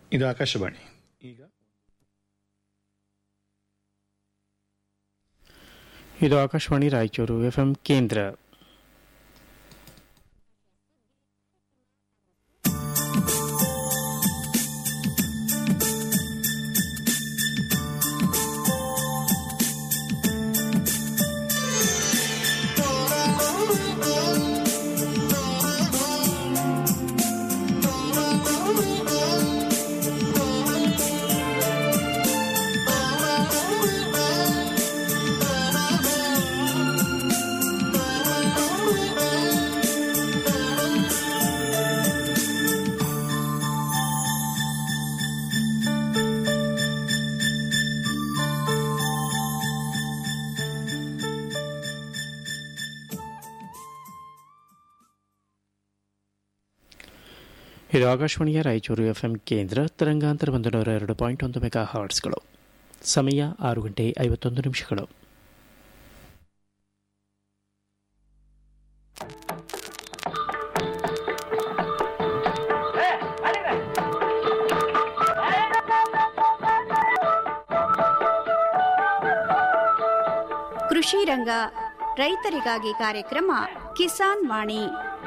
ಇದು ಆಕಾಶವಾಣಿ ಈಗ ಇದು ಆಕಾಶವಾಣಿ ರಾಯಚೂರು ಎಫ್ಎಂ ಕೇಂದ್ರ ಇದು ಆಕಾಶವಾಣಿಯ ರಾಯಚೂರು ಎಫ್ಎಂ ಕೇಂದ್ರ ತರಂಗಾಂತರ ಒಂದು ನೂರ ಎರಡು ಪಾಯಿಂಟ್ ಒಂದು ಮೆಗಾ ಹಾರ್ಟ್ಸ್ಗಳು ಸಮಯ ಆರು ಗಂಟೆ ಐವತ್ತೊಂದು ನಿಮಿಷಗಳು ಕೃಷಿ ರಂಗ ರೈತರಿಗಾಗಿ ಕಾರ್ಯಕ್ರಮ ಕಿಸಾನ್ ವಾಣಿ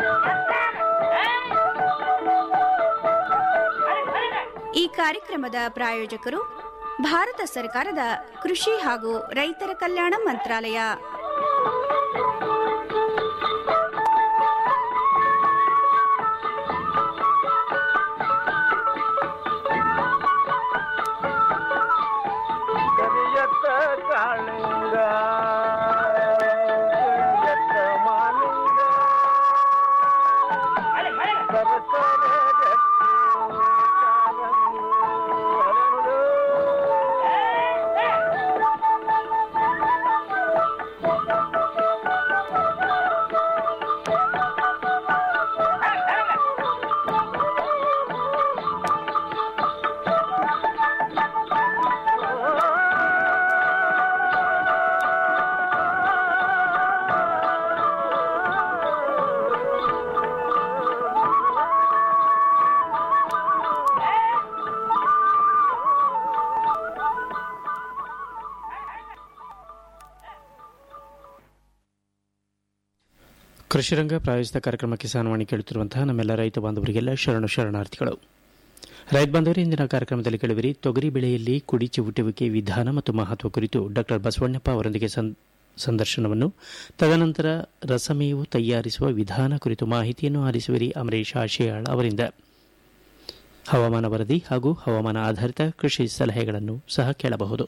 ಈ ಕಾರ್ಯಕ್ರಮದ ಪ್ರಾಯೋಜಕರು ಭಾರತ ಸರ್ಕಾರದ ಕೃಷಿ ಹಾಗೂ ರೈತರ ಕಲ್ಯಾಣ ಮಂತ್ರಾಲಯ ಕರಿಯತ್ತ ಕಾಳಿಂಗ ಕರಿಯತ್ತ ಮಾಲಿಂಗ ಸರಸರ ಜಟ್ಟಿ ಕಾರಂಗಿ ಹರಳು. ಕೃಷಿರಂಗ ಪ್ರಾಯೋಜಿತ ಕಾರ್ಯಕ್ರಮ ಕಿಸಾನ್ ವಾಣಿ ಕೇಳುತ್ತಿರುವಂತಹ ನಮ್ಮೆಲ್ಲ ರೈತ ಬಾಂಧವರಿಗೆಲ್ಲ ಶರಣು ಶರಣಾರ್ಥಿಗಳು ರೈತ ಬಾಂಧವರೇ ಇಂದಿನ ಕಾರ್ಯಕ್ರಮದಲ್ಲಿ ಕೇಳುವಿರಿ ತೊಗರಿ ಬೆಳೆಯಲ್ಲಿ ಕುಡಿ ಚಿವುಟುವಿಕೆ ವಿಧಾನ ಮತ್ತು ಮಹತ್ವ ಕುರಿತು ಡಾಕ್ಟರ್ ಬಸವಣ್ಣಪ್ಪ ಅವರೊಂದಿಗೆ ಸಂ- ಸಂದರ್ಶನವನ್ನು ತದನಂತರ ರಸಮೇವು ತಯಾರಿಸುವ ವಿಧಾನ ಕುರಿತು ಮಾಹಿತಿಯನ್ನು ಆಲಿಸುವಿರಿ ಅಮರೇಶ್ ಆಶಯಾಳ್ ಅವರಿಂದ ಹವಾಮಾನ ವರದಿ ಹಾಗೂ ಹವಾಮಾನ ಆಧಾರಿತ ಕೃಷಿ ಸಲಹೆಗಳನ್ನು ಸಹ ಕೇಳಬಹುದು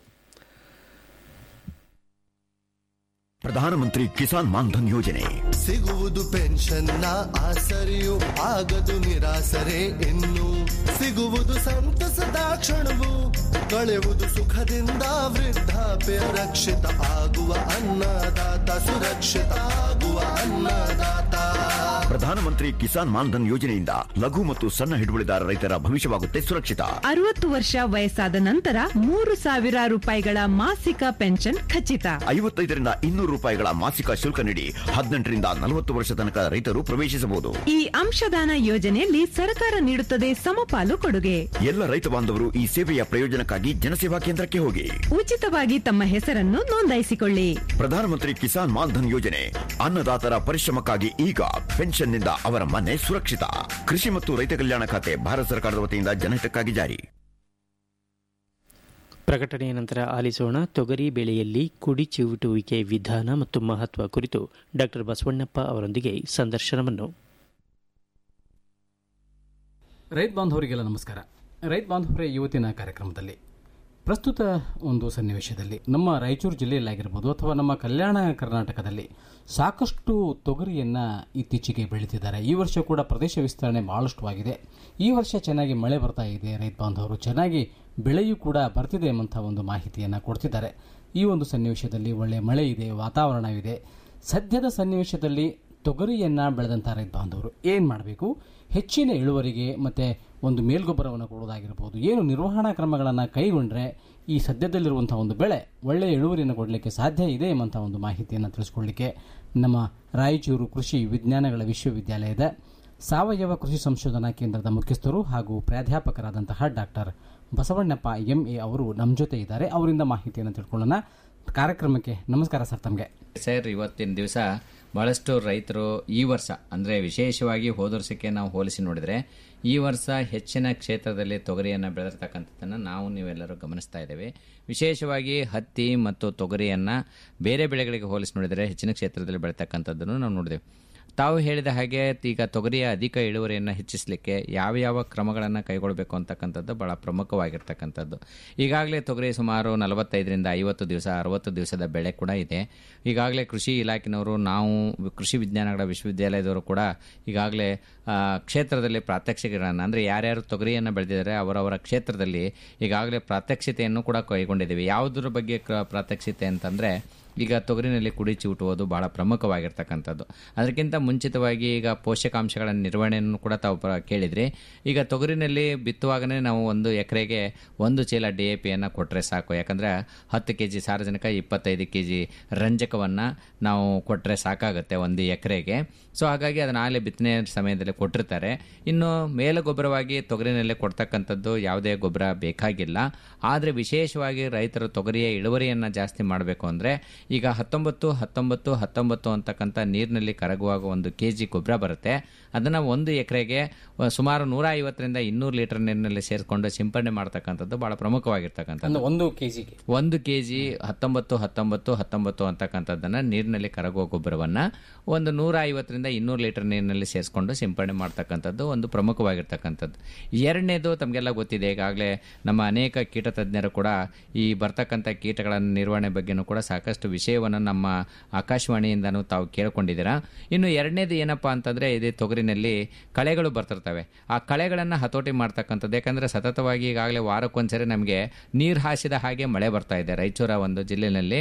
ಪ್ರಧಾನಮಂತ್ರಿ ಕಿಸಾನ್ ಮಾನ್ಧನ್ ಯೋಜನೆ ಸಿಗುವುದು ಪೆನ್ಷನ್ನ ಆಸರೆಯು ಆಗದು ನಿರಾಸರೆ ಇನ್ನು ಸಿಗುವುದು ಸಂತಸದ ಕ್ಷಣವು ಕಳೆಯುವುದು ಸುಖದಿಂದ ವೃದ್ಧಾಪ್ಯ ರಕ್ಷಿತ ಆಗುವ ಅನ್ನದಾತ ಸುರಕ್ಷಿತ ಆಗುವ ಅನ್ನದಾತ ಪ್ರಧಾನಮಂತ್ರಿ ಕಿಸಾನ್ ಮಾನ್ಧನ್ ಯೋಜನೆಯಿಂದ ಲಘು ಮತ್ತು ಸಣ್ಣ ಹಿಡುವಳಿದಾರ ರೈತರ ಭವಿಷ್ಯವಾಗುತ್ತೆ ಸುರಕ್ಷಿತ ಅರವತ್ತು ವರ್ಷ ವಯಸ್ಸಾದ ನಂತರ ಮೂರು ಸಾವಿರ ರೂಪಾಯಿಗಳ ಮಾಸಿಕ ಪೆನ್ಷನ್ ಖಚಿತ ಐವತ್ತೈದರಿಂದ ಇನ್ನೂರು ರೂಪಾಯಿಗಳ ಮಾಸಿಕ ಶುಲ್ಕ ನೀಡಿ ಹದಿನೆಂಟರಿಂದ ನಲವತ್ತು ವರ್ಷ ತನಕ ರೈತರು ಪ್ರವೇಶಿಸಬಹುದು ಈ ಅಂಶದಾನ ಯೋಜನೆಯಲ್ಲಿ ಸರ್ಕಾರ ನೀಡುತ್ತದೆ ಸಮಪಾಲು ಕೊಡುಗೆ ಎಲ್ಲ ರೈತ ಬಾಂಧವರು ಈ ಸೇವೆಯ ಪ್ರಯೋಜನಕ್ಕಾಗಿ ಜನಸೇವಾ ಕೇಂದ್ರಕ್ಕೆ ಹೋಗಿ ಉಚಿತವಾಗಿ ತಮ್ಮ ಹೆಸರನ್ನು ನೋಂದಾಯಿಸಿಕೊಳ್ಳಿ ಪ್ರಧಾನಮಂತ್ರಿ ಕಿಸಾನ್ ಮಾನ್ಧನ್ ಯೋಜನೆ ಅನ್ನದಾತರ ಪರಿಶ್ರಮಕ್ಕಾಗಿ ಈಗ ಪೆನ್ಷನ್ನಿಂದ ಅವರ ಮನೆ ಸುರಕ್ಷಿತ ಕೃಷಿ ಮತ್ತು ರೈತ ಕಲ್ಯಾಣ ಖಾತೆ ಭಾರತ ಸರ್ಕಾರದ ವತಿಯಿಂದ ಜನಹಿತಕ್ಕಾಗಿ ಜಾರಿ ಪ್ರಕಟಣೆಯ ನಂತರ ಆಲಿಸೋಣ ತೊಗರಿ ಬೆಳೆಯಲ್ಲಿ ಕುಡಿ ಚಿವುಟುವಿಕೆ ವಿಧಾನ ಮತ್ತು ಮಹತ್ವ ಕುರಿತು ಡಾಕ್ಟರ್ ಬಸವಣ್ಣಪ್ಪ ಅವರೊಂದಿಗೆ ಸಂದರ್ಶನವನ್ನು ರೈತ ಬಾಂಧವರಿಗೆಲ್ಲ ನಮಸ್ಕಾರ ರೈತ ಬಾಂಧವರೇ ಇವತ್ತಿನ ಕಾರ್ಯಕ್ರಮದಲ್ಲಿ ಪ್ರಸ್ತುತ ಒಂದು ಸನ್ನಿವೇಶದಲ್ಲಿ ನಮ್ಮ ರಾಯಚೂರು ಜಿಲ್ಲೆಯಲ್ಲಾಗಿರ್ಬೋದು ಅಥವಾ ನಮ್ಮ ಕಲ್ಯಾಣ ಕರ್ನಾಟಕದಲ್ಲಿ ಸಾಕಷ್ಟು ತೊಗರಿಯನ್ನು ಇತ್ತೀಚೆಗೆ ಬೆಳೀತಿದ್ದಾರೆ ಈ ವರ್ಷ ಕೂಡ ಪ್ರದೇಶ ವಿಸ್ತರಣೆ ಬಹಳಷ್ಟು ಆಗಿದೆ ಈ ವರ್ಷ ಚೆನ್ನಾಗಿ ಮಳೆ ಬರ್ತಾ ಇದೆ ರೈತ ಬಾಂಧವರು ಚೆನ್ನಾಗಿ ಬೆಳೆಯೂ ಕೂಡ ಬರ್ತಿದೆ ಎಂಬಂಥ ಒಂದು ಮಾಹಿತಿಯನ್ನು ಕೊಡ್ತಿದ್ದಾರೆ ಈ ಒಂದು ಸನ್ನಿವೇಶದಲ್ಲಿ ಒಳ್ಳೆಯ ಮಳೆ ಇದೆ ವಾತಾವರಣವಿದೆ ಸದ್ಯದ ಸನ್ನಿವೇಶದಲ್ಲಿ ತೊಗರಿಯನ್ನು ಬೆಳೆದಂಥ ರೈತ ಬಾಂಧವರು ಏನು ಮಾಡಬೇಕು ಹೆಚ್ಚಿನ ಇಳುವರಿಗೆ ಮತ್ತು ಒಂದು ಮೇಲ್ಗೊಬ್ಬರವನ್ನು ಕೊಡೋದಾಗಿರ್ಬೋದು ಏನು ನಿರ್ವಹಣಾ ಕ್ರಮಗಳನ್ನು ಕೈಗೊಂಡ್ರೆ ಈ ಸದ್ಯದಲ್ಲಿರುವಂಥ ಒಂದು ಬೆಳೆ ಒಳ್ಳೆಯ ಇಳುವರಿಯನ್ನು ಕೊಡಲಿಕ್ಕೆ ಸಾಧ್ಯ ಇದೆ ಎಂಬಂಥ ಒಂದು ಮಾಹಿತಿಯನ್ನು ತಿಳಿಸ್ಕೊಳ್ಳಿಕ್ಕೆ ನಮ್ಮ ರಾಯಚೂರು ಕೃಷಿ ವಿಜ್ಞಾನಗಳ ವಿಶ್ವವಿದ್ಯಾಲಯದ ಸಾವಯವ ಕೃಷಿ ಸಂಶೋಧನಾ ಕೇಂದ್ರದ ಮುಖ್ಯಸ್ಥರು ಹಾಗೂ ಪ್ರಾಧ್ಯಾಪಕರಾದಂತಹ ಡಾಕ್ಟರ್ ಬಸವಣ್ಣಪ್ಪ ಎಂಎ ಅವರು ನಮ್ಮ ಜೊತೆ ಇದ್ದಾರೆ ಅವರಿಂದ ಮಾಹಿತಿಯನ್ನು ತಿಳ್ಕೊಳ್ಳೋಣ ಕಾರ್ಯಕ್ರಮಕ್ಕೆ ನಮಸ್ಕಾರ ಸರ್ ತಮಗೆ ಸರ್ ಇವತ್ತಿನ ದಿವಸ ಬಹಳಷ್ಟು ರೈತರು ಈ ವರ್ಷ ಅಂದರೆ ವಿಶೇಷವಾಗಿ ಹೋದ ವರ್ಷಕ್ಕೆ ನಾವು ಹೋಲಿಸಿ ನೋಡಿದರೆ ಈ ವರ್ಷ ಹೆಚ್ಚಿನ ಕ್ಷೇತ್ರದಲ್ಲಿ ತೊಗರಿಯನ್ನು ಬೆಳೆದಿರ್ತಕ್ಕಂಥದ್ದನ್ನು ನಾವು ನೀವೆಲ್ಲರೂ ಗಮನಿಸ್ತಾ ಇದ್ದೇವೆ ವಿಶೇಷವಾಗಿ ಹತ್ತಿ ಮತ್ತು ತೊಗರಿಯನ್ನು ಬೇರೆ ಬೆಳೆಗಳಿಗೆ ಹೋಲಿಸಿ ನೋಡಿದರೆ ಹೆಚ್ಚಿನ ಕ್ಷೇತ್ರದಲ್ಲಿ ಬೆಳೀತಕ್ಕಂಥದ್ದನ್ನು ನಾವು ನೋಡಿದೆವು ತಾವು ಹೇಳಿದ ಹಾಗೆ ಈಗ ತೊಗರಿಯ ಅಧಿಕ ಇಳುವರಿಯನ್ನು ಹೆಚ್ಚಿಸಲಿಕ್ಕೆ ಯಾವ ಯಾವ ಕ್ರಮಗಳನ್ನು ಕೈಗೊಳ್ಳಬೇಕು ಅಂತಕ್ಕಂಥದ್ದು ಬಹಳ ಪ್ರಮುಖವಾಗಿರ್ತಕ್ಕಂಥದ್ದು ಈಗಾಗಲೇ ತೊಗರಿ ಸುಮಾರು ನಲವತ್ತೈದರಿಂದ ಐವತ್ತು ದಿವಸ ಅರವತ್ತು ದಿವಸದ ಬೆಳೆ ಕೂಡ ಇದೆ ಈಗಾಗಲೇ ಕೃಷಿ ಇಲಾಖೆನವರು ನಾವು ಕೃಷಿ ವಿಜ್ಞಾನಗಳ ವಿಶ್ವವಿದ್ಯಾಲಯದವರು ಕೂಡ ಈಗಾಗಲೇ ಆ, ಕ್ಷೇತ್ರದಲ್ಲಿ ಪ್ರಾತ್ಯಕ್ಷಿಕೆಗಳನ್ನು ಅಂದರೆ ಯಾರ್ಯಾರು ತೊಗರಿಯನ್ನು ಬೆಳೆದಿದ್ದಾರೆ ಅವರವರ ಕ್ಷೇತ್ರದಲ್ಲಿ ಈಗಾಗಲೇ ಪ್ರಾತ್ಯಕ್ಷಿತೆಯನ್ನು ಕೂಡ ಕೈಗೊಂಡಿದ್ದೀವಿ ಯಾವುದರ ಬಗ್ಗೆ ಕ್ರ- ಪ್ರಾತ್ಯಕ್ಷಿತೆ ಅಂತಂದರೆ ಈಗ ತೊಗರಿನಲ್ಲಿ ಕುಡಿ ಚಿವುಟುವುದು ಬಹಳ ಪ್ರಮುಖವಾಗಿರ್ತಕ್ಕಂಥದ್ದು ಅದಕ್ಕಿಂತ ಮುಂಚಿತವಾಗಿ ಈಗ ಪೋಷಕಾಂಶಗಳ ನಿರ್ವಹಣೆಯನ್ನು ಕೂಡ ತಾವು ಪ್ರ- ಕೇಳಿದ್ರಿ ಈಗ ತೊಗರಿನಲ್ಲಿ ಬಿತ್ತುವಾಗನೇ ನಾವು ಒಂದು ಎಕರೆಗೆ ಒಂದು ಚೀಲ ಡಿ ಎ ಪಿಯನ್ನು ಕೊಟ್ಟರೆ ಸಾಕು ಯಾಕಂದರೆ ಹತ್ತು ಕೆ ಜಿ ಸಾರಜನಕ ಇಪ್ಪತ್ತೈದು ಕೆ ಜಿ ರಂಜಕವನ್ನು ನಾವು ಕೊಟ್ಟರೆ ಸಾಕಾಗುತ್ತೆ ಒಂದು ಎಕರೆಗೆ ಸೊ ಹಾಗಾಗಿ ಅದನ್ನ ಆಗಲೇ ಬಿತ್ತನೆ ಸಮಯದಲ್ಲಿ ಕೊಟ್ಟಿರ್ತಾರೆ ಇನ್ನು ಮೇಲು ಗೊಬ್ಬರವಾಗಿ ತೊಗರಿನಲ್ಲಿ ಕೊಡ್ತಕ್ಕಂಥದ್ದು ಯಾವುದೇ ಗೊಬ್ಬರ ಬೇಕಾಗಿಲ್ಲ ಆದರೆ ವಿಶೇಷವಾಗಿ ರೈತರು ತೊಗರಿಯ ಇಳುವರಿಯನ್ನು ಜಾಸ್ತಿ ಮಾಡಬೇಕು ಅಂದರೆ ಈಗ ಹತ್ತೊಂಬತ್ತು ಹತ್ತೊಂಬತ್ತು ಹತ್ತೊಂಬತ್ತು ಅಂತಕ್ಕಂಥ ನೀರಿನಲ್ಲಿ ಕರಗುವಾಗ ಒಂದು ಕೆ ಜಿ ಗೊಬ್ಬರ ಬರುತ್ತೆ ಅದನ್ನು ಒಂದು ಎಕರೆಗೆ ಸುಮಾರು ನೂರ ಐವತ್ತರಿಂದ ಇನ್ನೂರು ಲೀಟರ್ ನೀರಿನಲ್ಲಿ ಸೇರಿಕೊಂಡು ಸಿಂಪಡಣೆ ಮಾಡ್ತಕ್ಕಂಥದ್ದು ಭಾಳ ಪ್ರಮುಖವಾಗಿರ್ತಕ್ಕಂಥದ್ದು ಒಂದು ಕೆಜಿಗೆ ಒಂದು ಕೆ ಜಿ ಹತ್ತೊಂಬತ್ತು ಹತ್ತೊಂಬತ್ತು ಹತ್ತೊಂಬತ್ತು ಅಂತಕ್ಕಂಥದ್ದನ್ನು ನೀರಿನಲ್ಲಿ ಕರಗುವ ಗೊಬ್ಬರವನ್ನು ಒಂದು ನೂರ ಐವತ್ತರಿಂದ ಇನ್ನೂರು ಲೀಟರ್ ನೀರಿನಲ್ಲಿ ಸೇರಿಸ್ಕೊಂಡು ಸಿಂಪಡಣೆ ಮಾಡ್ತಕ್ಕಂಥದ್ದು ಒಂದು ಪ್ರಮುಖವಾಗಿರ್ತಕ್ಕಂಥದ್ದು ಎರಡನೇದು ತಮಗೆಲ್ಲ ಗೊತ್ತಿದೆ ಈಗಾಗಲೇ ನಮ್ಮ ಅನೇಕ ಕೀಟ ತಜ್ಞರು ಕೂಡ ಈ ಬರ್ತಕ್ಕಂಥ ಕೀಟಗಳ ನಿರ್ವಹಣೆ ಬಗ್ಗೆನೂ ಕೂಡ ಸಾಕಷ್ಟು ವಿಷಯವನ್ನು ನಮ್ಮ ಆಕಾಶವಾಣಿಯಿಂದನೂ ತಾವು ಕೇಳ್ಕೊಂಡಿದ್ದೀರಾ ಇನ್ನು ಎರಡನೇದು ಏನಪ್ಪಾ ಅಂತಂದರೆ ಇದೇ ತೊಗರಿನಲ್ಲಿ ಕಳೆಗಳು ಬರ್ತಿರ್ತವೆ ಆ ಕಳೆಗಳನ್ನು ಹತೋಟಿ ಮಾಡ್ತಕ್ಕಂಥದ್ದು ಯಾಕಂದರೆ ಸತತವಾಗಿ ಈಗಾಗಲೇ ವಾರಕ್ಕೊಂದ್ಸರಿ ನಮಗೆ ನೀರು ಹಾಸಿದ ಹಾಗೆ ಮಳೆ ಬರ್ತಾ ಇದೆ ರಾಯಚೂರ ಒಂದು ಜಿಲ್ಲೆಯಲ್ಲಿ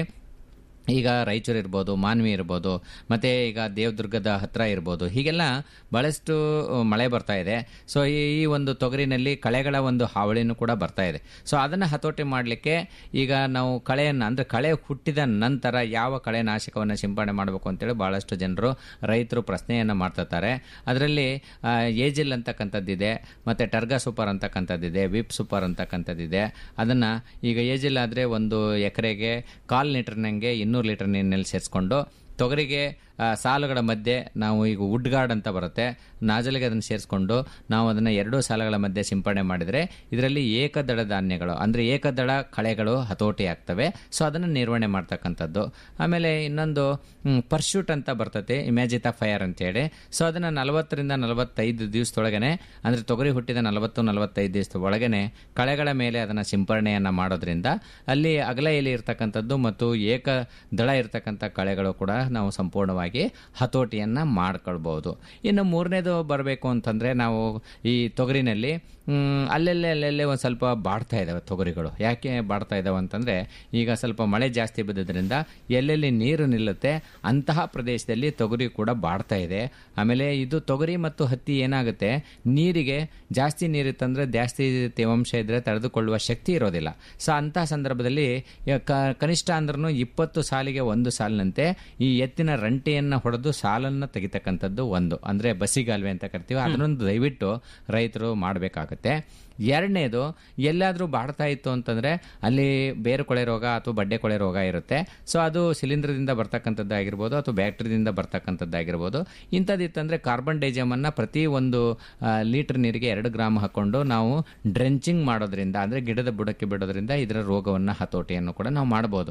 ಈಗ ರಾಯಚೂರು ಇರ್ಬೋದು ಮಾನ್ವಿ ಇರ್ಬೋದು ಮತ್ತು ಈಗ ದೇವದುರ್ಗದ ಹತ್ರ ಇರ್ಬೋದು ಹೀಗೆಲ್ಲ ಭಾಳಷ್ಟು ಮಳೆ ಬರ್ತಾ ಇದೆ ಸೊ ಈ ಈ ಒಂದು ತೊಗರಿನಲ್ಲಿ ಕಳೆಗಳ ಒಂದು ಹಾವಳಿನೂ ಕೂಡ ಬರ್ತಾ ಇದೆ ಸೊ ಅದನ್ನು ಹತೋಟಿ ಮಾಡಲಿಕ್ಕೆ ಈಗ ನಾವು ಕಳೆಯನ್ನು ಅಂದರೆ ಕಳೆ ಹುಟ್ಟಿದ ನಂತರ ಯಾವ ಕಳೆನಾಶಕವನ್ನು ಸಿಂಪಡಣೆ ಮಾಡಬೇಕು ಅಂತೇಳಿ ಭಾಳಷ್ಟು ಜನರು ರೈತರು ಪ್ರಶ್ನೆಯನ್ನು ಮಾಡ್ತಿರ್ತಾರೆ ಅದರಲ್ಲಿ ಏಜಿಲ್ ಅಂತಕ್ಕಂಥದ್ದಿದೆ ಮತ್ತು ಟರ್ಗಾ ಸೂಪರ್ ಅಂತಕ್ಕಂಥದ್ದಿದೆ ವಿಪ್ ಸೂಪರ್ ಅಂತಕ್ಕಂಥದ್ದಿದೆ ಅದನ್ನು ಈಗ ಏಜಿಲ್ ಆದರೆ ಒಂದು ಎಕರೆಗೆ ಕಾಲ್ ಲೀಟರ್ನಂಗೆ ಇನ್ನೂರು ಲೀಟರ್ ನೀರಿನಲ್ಲಿ ಸೇರಿಸ್ಕೊಂಡು ತೊಗರಿಗೆ ಆ, ಸಾಲುಗಳ ಮಧ್ಯೆ ನಾವು ಈಗ ವುಡ್ ಗಾರ್ಡ್ ಅಂತ ಬರುತ್ತೆ ನಾಜಲಿಗೆ ಅದನ್ನು ಸೇರಿಸ್ಕೊಂಡು ನಾವು ಅದನ್ನು ಎರಡೂ ಸಾಲುಗಳ ಮಧ್ಯೆ ಸಿಂಪಡಣೆ ಮಾಡಿದರೆ ಇದರಲ್ಲಿ ಏಕದಳ ಧಾನ್ಯಗಳು ಅಂದರೆ ಏಕದಳ ಕಳೆಗಳು ಹತೋಟಿ ಆಗ್ತವೆ ಸೊ ಅದನ್ನು ನಿರ್ವಹಣೆ ಮಾಡ್ತಕ್ಕಂಥದ್ದು ಆಮೇಲೆ ಇನ್ನೊಂದು ಪರ್ಶೂಟ್ ಅಂತ ಬರ್ತದೆ ಇಮ್ಯಾಜಿತಾ ಫೈರ್ ಅಂತೇಳಿ ಸೊ ಅದನ್ನು ನಲವತ್ತರಿಂದ ನಲವತ್ತೈದು ದಿವಸದೊಳಗನೆ ಅಂದರೆ ತೊಗರಿ ಹುಟ್ಟಿದ ನಲವತ್ತು ನಲವತ್ತೈದು ದಿವಸದ ಒಳಗನೆ ಕಳೆಗಳ ಮೇಲೆ ಅದನ್ನು ಸಿಂಪರಣೆಯನ್ನು ಮಾಡೋದ್ರಿಂದ ಅಲ್ಲಿ ಅಗಲ ಎಲೆ ಇರ್ತಕ್ಕಂಥದ್ದು ಮತ್ತು ಏಕ ದಳ ಇರ್ತಕ್ಕಂಥ ಕಳೆಗಳು ಕೂಡ ನಾವು ಸಂಪೂರ್ಣವಾಗಿ ಹತೋಟಿಯನ್ನು ಮಾಡ್ಕೊಳ್ಬೋದು ಇನ್ನು ಮೂರನೇದು ಬರಬೇಕು ಅಂತಂದರೆ ನಾವು ಈ ತೊಗರಿನಲ್ಲಿ ಮ್, ಅಲ್ಲೆಲ್ಲೇ ಅಲ್ಲೆಲ್ಲೇ ಒಂದು ಸ್ವಲ್ಪ ಬಾಡ್ತಾ ಇದ್ದಾವೆ ತೊಗರಿಗಳು ಯಾಕೆ ಬಾಡ್ತಾ ಇದ್ದಾವೆ ಅಂತಂದರೆ ಈಗ ಸ್ವಲ್ಪ ಮಳೆ ಜಾಸ್ತಿ ಬಿದ್ದದ್ರಿಂದ ಎಲ್ಲೆಲ್ಲಿ ನೀರು ನಿಲ್ಲುತ್ತೆ ಅಂತಹ ಪ್ರದೇಶದಲ್ಲಿ ತೊಗರಿ ಕೂಡ ಬಾಡ್ತಾ ಇದೆ ಆಮೇಲೆ ಇದು ತೊಗರಿ ಮತ್ತು ಹತ್ತಿ ಏನಾಗುತ್ತೆ ನೀರಿಗೆ ಜಾಸ್ತಿ ನೀರಿತ್ತಂದರೆ ಜಾಸ್ತಿ ತೇವಾಂಶ ಇದ್ದರೆ ತಡೆದುಕೊಳ್ಳುವ ಶಕ್ತಿ ಇರೋದಿಲ್ಲ ಸೊ ಅಂತಹ ಸಂದರ್ಭದಲ್ಲಿ ಯ- ಕ- ಕನಿಷ್ಠ ಅಂದ್ರೂ ಇಪ್ಪತ್ತು ಸಾಲಿಗೆ ಒಂದು ಸಾಲಿನಂತೆ ಈ ಎತ್ತಿನ ರಂಟೆಯನ್ನು ಹೊಡೆದು ಸಾಲನ್ನು ತೆಗಿತಕ್ಕಂಥದ್ದು ಒಂದು ಅಂದರೆ ಬಸಿಗಾಲ್ವೆ ಅಂತ ಕರಿತೀವಿ ಅದನ್ನೊಂದು ದಯವಿಟ್ಟು ರೈತರು ಮಾಡಬೇಕಾಗುತ್ತೆ ಎರಡನೇದು ಎಲ್ಲಾದರೂ ಬಾಡ್ತಾ ಇತ್ತು ಅಂತಂದರೆ ಅಲ್ಲಿ ಬೇರು ಕೊಳೆ ರೋಗ ಅಥವಾ ಬಡ್ಡೆ ಕೊಳೆ ರೋಗ ಇರುತ್ತೆ ಸೊ ಅದು ಶಿಲೀಂಧ್ರದಿಂದ ಬರ್ತಕ್ಕಂಥದ್ದಾಗಿರ್ಬೋದು ಅಥವಾ ಬ್ಯಾಕ್ಟೀರಿಯಿಂದ ಬರ್ತಕ್ಕಂಥದ್ದಾಗಿರ್ಬೋದು ಇಂಥದ್ದಿತ್ತಂದರೆ ಕಾರ್ಬನ್ ಡೈಜಮನ್ನು ಪ್ರತಿ ಒಂದು ಆ, ಲೀಟರ್ ನೀರಿಗೆ ಎರಡು ಗ್ರಾಮ್ ಹಾಕ್ಕೊಂಡು ನಾವು ಡ್ರೆಂಚಿಂಗ್ ಮಾಡೋದ್ರಿಂದ ಅಂದರೆ ಗಿಡದ ಬುಡಕ್ಕೆ ಬಿಡೋದ್ರಿಂದ ಇದರ ರೋಗವನ್ನು ಹತೋಟಿಯನ್ನು ಕೂಡ ನಾವು ಮಾಡ್ಬೋದು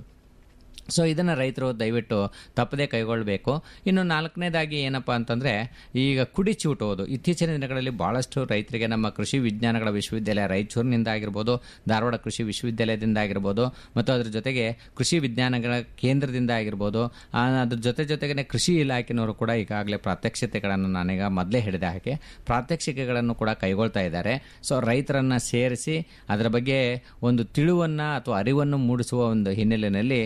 ಸೊ ಇದನ್ನು ರೈತರು ದಯವಿಟ್ಟು ತಪ್ಪದೇ ಕೈಗೊಳ್ಳಬೇಕು ಇನ್ನು ನಾಲ್ಕನೇದಾಗಿ ಏನಪ್ಪ ಅಂತಂದರೆ ಈಗ ಕುಡಿ ಚಿವುಟುವುದು ಇತ್ತೀಚಿನ ದಿನಗಳಲ್ಲಿ ಭಾಳಷ್ಟು ರೈತರಿಗೆ ನಮ್ಮ ಕೃಷಿ ವಿಜ್ಞಾನಗಳ ವಿಶ್ವವಿದ್ಯಾಲಯ ರಾಯಚೂರಿನಿಂದ ಆಗಿರ್ಬೋದು ಧಾರವಾಡ ಕೃಷಿ ವಿಶ್ವವಿದ್ಯಾಲಯದಿಂದ ಆಗಿರ್ಬೋದು ಮತ್ತು ಅದ್ರ ಜೊತೆಗೆ ಕೃಷಿ ವಿಜ್ಞಾನಗಳ ಕೇಂದ್ರದಿಂದ ಆಗಿರ್ಬೋದು ಆ, ಅದ್ರ ಜೊತೆ ಜೊತೆಗೆ ಕೃಷಿ ಇಲಾಖೆನವರು ಕೂಡ ಈಗಾಗಲೇ ಪ್ರಾತ್ಯಕ್ಷಿತೆಗಳನ್ನು ನಾನೀಗ ಮೊದಲೇ ಹೇಳಿದ ಹಾಗೆ ಪ್ರಾತ್ಯಕ್ಷಿಕೆಗಳನ್ನು ಕೂಡ ಕೈಗೊಳ್ತಾ ಇದ್ದಾರೆ ಸೊ ರೈತರನ್ನು ಸೇರಿಸಿ ಅದರ ಬಗ್ಗೆ ಒಂದು ತಿಳುವನ್ನು ಅಥವಾ ಅರಿವನ್ನು ಮೂಡಿಸುವ ಒಂದು ಹಿನ್ನೆಲೆಯಲ್ಲಿ ಈಗ